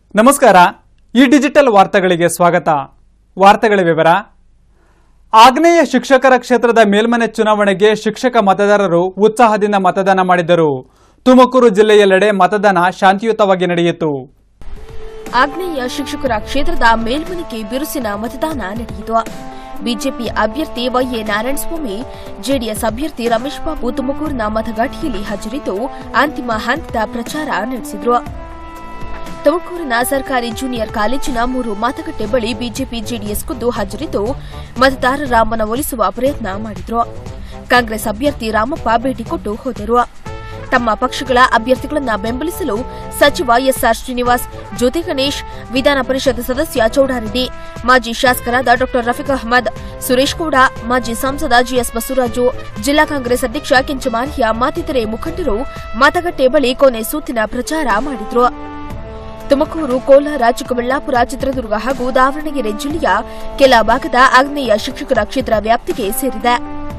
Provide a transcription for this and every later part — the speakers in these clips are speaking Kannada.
ನಮಸ್ಕಾರ ಈ ಡಿಜಿಟಲ್ ವಾರ್ತೆಗಳಿಗೆ ಸ್ವಾಗತ ವಾರ್ತೆಗಳ ವಿವರ ಆಗ್ನೇಯ ಶಿಕ್ಷಕರ ಕ್ಷೇತ್ರದ ಮೇಲ್ಮನೆ ಚುನಾವಣೆಗೆ ಶಿಕ್ಷಕ ಮತದಾರರು ಉತ್ಸಾಹದಿಂದ ಮತದಾನ ಮಾಡಿದರು ತುಮಕೂರು ಜಿಲ್ಲೆಯೆಲ್ಲೆಡೆ ಮತದಾನ ಶಾಂತಿಯುತವಾಗಿ ನಡೆಯಿತು ಆಗ್ನೇಯ ಶಿಕ್ಷಕರ ಕ್ಷೇತ್ರದ ಮೇಲ್ಮನೆಗೆ ಬಿರುಸಿನ ಮತದಾನ ನಡೆಯಿತು ಬಿಜೆಪಿ ಅಭ್ಯರ್ಥಿ ವೈಎ ನಾರಾಯಣಸ್ವಾಮಿ ಜೆಡಿಎಸ್ ಅಭ್ಯರ್ಥಿ ರಮೇಶ್ ಬಾಬು ತುಮಕೂರಿನ ಮತಗಟ್ಟೆಯಲ್ಲಿ ಹಾಜರಿದ್ದು ಅಂತಿಮ ಹಂತದ ಪ್ರಚಾರ ನಡೆಸಿದರು ತುಮಕೂರಿನ ಸರ್ಕಾರಿ ಜೂನಿಯರ್ ಕಾಲೇಜಿನ ಮೂರು ಮತಗಟ್ಟೆ ಬಳಿ ಬಿಜೆಪಿ ಜೆಡಿಎಸ್ ಖುದ್ದು ಹಾಜರಿದ್ದು ಮತದಾರರ ಮನವೊಲಿಸುವ ಪ್ರಯತ್ನ ಮಾಡಿದರು ಕಾಂಗ್ರೆಸ್ ಅಭ್ಯರ್ಥಿ ರಾಮಪ್ಪ ಭೇಟಿ ಕೊಟ್ಟು ಹೋದರು ತಮ್ಮ ಪಕ್ಷಗಳ ಅಭ್ಯರ್ಥಿಗಳನ್ನ ಬೆಂಬಲಿಸಲು ಸಚಿವ ಎಸ್ಆರ್ ಶ್ರೀನಿವಾಸ್ ಜ್ಯೋತಿ ಗಣೇಶ್ ವಿಧಾನ ಪರಿಷತ್ ಸದಸ್ಯ ಚೌಡಾರೆಡ್ಡಿ ಮಾಜಿ ಶಾಸಕರಾದ ಡಾ ರಫೀಕ್ ಅಹಮದ್ ಸುರೇಶ್ ಗೌಡ ಮಾಜಿ ಸಂಸದ ಜಿಎಸ್ ಬಸವರಾಜು ಜಿಲ್ಲಾ ಕಾಂಗ್ರೆಸ್ ಅಧ್ಯಕ್ಷ ಕೆಂಚಮಾರಿಯ ಮತ್ತಿತರೆ ಮುಖಂಡರು ಮತಗಟ್ಟೆ ಬಳಿ ಕೊನೆ ಸುತ್ತಿನ ಪ್ರಚಾರ ಮಾಡಿದ್ರು ತುಮಕೂರು ಕೋಲಾರ ಚಿಕ್ಕಬಳ್ಳಾಪುರ ಚಿತ್ರದುರ್ಗ ಹಾಗೂ ದಾವಣಗೆರೆ ಜಿಲ್ಲೆಯ ಕೆಲ ಭಾಗದ ಆಗ್ನೇಯ ಶಿಕ್ಷಕರ ಕ್ಷೇತ್ರ ವ್ಯಾಪ್ತಿಗೆ ಸೇರಿದೆ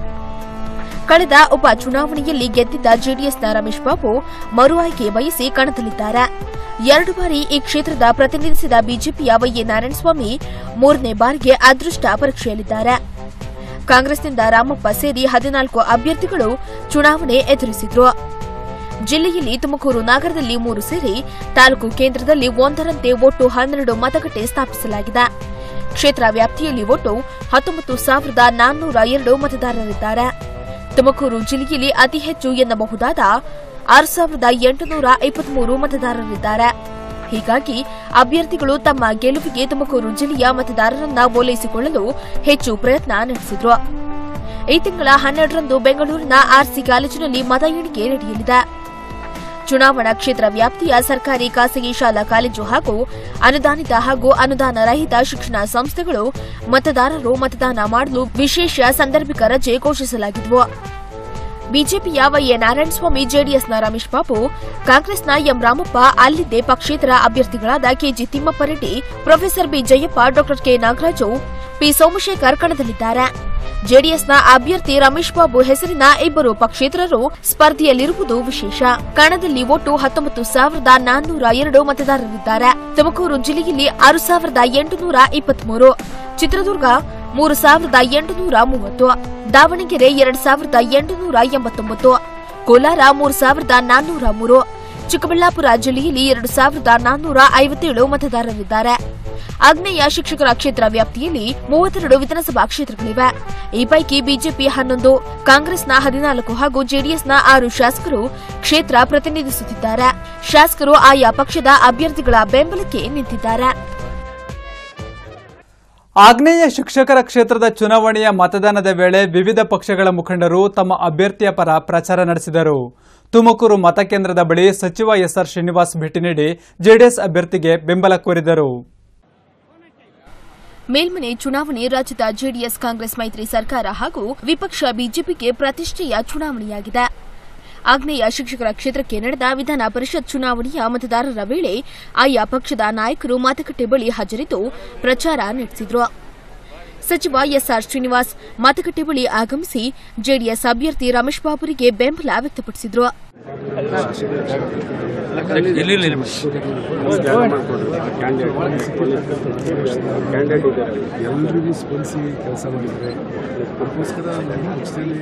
ಕಳೆದ ಉಪ ಚುನಾವಣೆಯಲ್ಲಿ ಗೆದ್ದಿದ್ದ ಜೆಡಿಎಸ್ನ ರಮೇಶ್ ಬಾಬು ಮರು ಆಯ್ಕೆ ಬಯಸಿ ಕಣದಲ್ಲಿದ್ದಾರೆ ಎರಡು ಬಾರಿ ಈ ಕ್ಷೇತ್ರದ ಪ್ರತಿನಿಧಿಸಿದ ಬಿಜೆಪಿಯ ವೈಎ ನಾರಾಯಣಸ್ವಾಮಿ ಮೂರನೇ ಬಾರಿಗೆ ಅದೃಷ್ಟ ಪರೀಕ್ಷೆಯಲ್ಲಿದ್ದಾರೆ ಕಾಂಗ್ರೆಸ್ನಿಂದ ರಾಮಪ್ಪ ಸೇರಿ ಹದಿನಾಲ್ಕು ಅಭ್ಯರ್ಥಿಗಳು ಚುನಾವಣೆ ಎದುರಿಸಿದ್ರು ಜಿಲ್ಲೆಯಲ್ಲಿ ತುಮಕೂರು ನಗರದಲ್ಲಿ ಮೂರು ಸೇರಿ ತಾಲೂಕು ಕೇಂದ್ರದಲ್ಲಿ ಒಂದರಂತೆ ಒಟ್ಟು ಹನ್ನೆರಡು ಮತಗಟ್ಟೆ ಸ್ಥಾಪಿಸಲಾಗಿದೆ ಕ್ಷೇತ್ರ ವ್ಯಾಪ್ತಿಯಲ್ಲಿ ಒಟ್ಟು ಹತ್ತೊಂಬತ್ತು ಸಾವಿರದ ನಾನ್ನೂರ ಎರಡು ಮತದಾರರಿದ್ದಾರೆ ತುಮಕೂರು ಜಿಲ್ಲೆಯಲ್ಲಿ ಅತಿ ಹೆಚ್ಚು ಎನ್ನಬಹುದಾದ ಆರು ಸಾವಿರದ ಎಂಟುನೂರ ಇಪ್ಪತ್ಮೂರು ಮತದಾರರಿದ್ದಾರೆ ಹೀಗಾಗಿ ಅಭ್ಯರ್ಥಿಗಳು ತಮ್ಮ ಗೆಲುವಿಗೆ ತುಮಕೂರು ಜಿಲ್ಲೆಯ ಮತದಾರರನ್ನ ಓಲೈಸಿಕೊಳ್ಳಲು ಹೆಚ್ಚು ಪ್ರಯತ್ನ ನಡೆಸಿದ್ರು ಈ ತಿಂಗಳ ಹನ್ನೆರಡರಂದು ಬೆಂಗಳೂರಿನ ಆರ್ಸಿ ಕಾಲೇಜಿನಲ್ಲಿ ಮತ ಎಣಿಕೆ ನಡೆಯಲಿದೆ ಚುನಾವಣಾ ಕ್ಷೇತ್ರ ವ್ಯಾಪ್ತಿಯ ಸರ್ಕಾರಿ ಖಾಸಗಿ ಶಾಲಾ ಕಾಲೇಜು ಹಾಗೂ ಅನುದಾನಿತ ಹಾಗೂ ಅನುದಾನ ರಹಿತ ಶಿಕ್ಷಣ ಸಂಸ್ಥೆಗಳು ಮತದಾರರು ಮತದಾನ ಮಾಡಲು ವಿಶೇಷ ಸಾಂದರ್ಭಿಕ ರಜೆ ಘೋಷಿಸಲಾಗಿದ್ವು ಬಿಜೆಪಿಯ ವೈಎ ನಾರಾಯಣಸ್ವಾಮಿ ಜೆಡಿಎಸ್ನ ರಮೇಶ್ ಬಾಬು ಕಾಂಗ್ರೆಸ್ನ ಎಂ ರಾಮಪ್ಪ ಅಲ್ಲಿದ್ದೇ ಪಕ್ಷೇತರ ಅಭ್ಯರ್ಥಿಗಳಾದ K G Thimmappa Reddy professor B Jayappa ಡಾ ಕೆ ನಾಗರಾಜು ಪಿ ಸೋಮಶೇಖರ್ ಕಣದಲ್ಲಿದ್ದಾರೆ ಜೆಡಿಎಸ್ನ ಅಭ್ಯರ್ಥಿ ರಮೇಶ್ ಬಾಬು ಹೆಸರಿನ ಇಬ್ಬರು ಪಕ್ಷೇತರರು ಸ್ಪರ್ಧೆಯಲ್ಲಿರುವುದು ವಿಶೇಷ ಕಣದಲ್ಲಿ ಒಟ್ಟು ಹತ್ತೊಂಬತ್ತು ಸಾವಿರದ ನಾನ್ನೂರ ಎರಡು ಮತದಾರರಿದ್ದಾರೆ ತುಮಕೂರು ಜಿಲ್ಲೆಯಲ್ಲಿ ಆರು ಸಾವಿರದ ಎಂಟುನೂರ ಇಪ್ಪತ್ಮೂರು ಚಿತ್ರದುರ್ಗ ಮೂರು ಸಾವಿರದ ಎಂಟುನೂರ ಮೂವತ್ತು ದಾವಣಗೆರೆ ಎರಡ್ ಸಾವಿರದ ಎಂಟುನೂರ ಎಂಬತ್ತೊಂಬತ್ತು ಕೋಲಾರ ಮೂರು ಸಾವಿರದ ನಾನ್ನೂರ ಮೂರು ಚಿಕ್ಕಬಳ್ಳಾಪುರ ಜಿಲ್ಲೆಯಲ್ಲಿ ಎರಡು ಸಾವಿರದ ನಾನ್ನೂರ ಐವತ್ತೇಳು ಮತದಾರರಿದ್ದಾರೆ ಆಗ್ನೇಯ ಶಿಕ್ಷಕರ ಕ್ಷೇತ್ರ ವ್ಯಾಪ್ತಿಯಲ್ಲಿ ಮೂವತ್ತೆರಡು ವಿಧಾನಸಭಾ ಕ್ಷೇತ್ರಗಳಿವೆ ಈ ಪೈಕಿ ಬಿಜೆಪಿ ಹನ್ನೊಂದು ಕಾಂಗ್ರೆಸ್ನ ಹದಿನಾಲ್ಕು ಹಾಗೂ ಜೆಡಿಎಸ್ನ ಆರು ಶಾಸಕರು ಕ್ಷೇತ್ರ ಪ್ರತಿನಿಧಿಸುತ್ತಿದ್ದಾರೆ ಶಾಸಕರು ಆಯಾ ಪಕ್ಷದ ಅಭ್ಯರ್ಥಿಗಳ ಬೆಂಬಲಕ್ಕೆ ನಿಂತಿದ್ದಾರೆ ಆಗ್ನೇಯ ಶಿಕ್ಷಕರ ಕ್ಷೇತ್ರದ ಚುನಾವಣೆಯ ಮತದಾನದ ವೇಳೆ ವಿವಿಧ ಪಕ್ಷಗಳ ಮುಖಂಡರು ತಮ್ಮ ಅಭ್ಯರ್ಥಿಯ ಪರ ಪ್ರಚಾರ ನಡೆಸಿದರು ತುಮಕೂರು ಮತಕೇಂದ್ರದ ಬಳಿ ಸಚಿವ ಎಸ್ಆರ್ ಶ್ರೀನಿವಾಸ್ ಭೇಟಿ ನೀಡಿ ಜೆಡಿಎಸ್ ಅಭ್ಯರ್ಥಿಗೆ ಬೆಂಬಲ ಕೋರಿದರು ಮೇಲ್ಮನೆ ಚುನಾವಣೆ ರಾಜ್ಯದ ಜೆಡಿಎಸ್ ಕಾಂಗ್ರೆಸ್ ಮೈತ್ರಿ ಸರ್ಕಾರ ಹಾಗೂ ವಿಪಕ್ಷ ಬಿಜೆಪಿಗೆ ಪ್ರತಿಷ್ಠೆಯ ಚುನಾವಣೆಯಾಗಿದೆ ಆಗ್ನೇಯ ಶಿಕ್ಷಕರ ಕ್ಷೇತ್ರಕ್ಕೆ ನಡೆದ ವಿಧಾನ ಪರಿಷತ್ ಚುನಾವಣೆಯ ಮತದಾರರ ವೇಳೆ ಆಯಾ ಪಕ್ಷದ ನಾಯಕರು ಮತಗಟ್ಟೆ ಬಳಿ ಹಾಜರಿದ್ದು ಪ್ರಚಾರ ನಡೆಸಿದರು ಸಚಿವ ಎಸ್ಆರ್ ಶ್ರೀನಿವಾಸ್ ಮತಗಟ್ಟೆ ಬಳಿ ಆಗಮಿಸಿ ಜೆಡಿಎಸ್ ಅಭ್ಯರ್ಥಿ ರಮೇಶ್ ಬಾಬುರಿಗೆ ಬೆಂಬಲ ವ್ಯಕ್ತಪಡಿಸಿದರು ಇಲ್ಲಿ ಇಲ್ಲಿ ಇಲ್ಲಿ. ಕ್ಯಾಂಡಿಡೇಟ್ ಇದ್ದಾರೆ ಎಲ್ಲರಿಗೂ ಸ್ಪಂದಿಸಿ ಕೆಲಸ ಮಾಡಿದ್ದಾರೆ ಅದಕ್ಕೋಸ್ಕರ ನಮ್ಮ ಪಕ್ಷದಲ್ಲಿ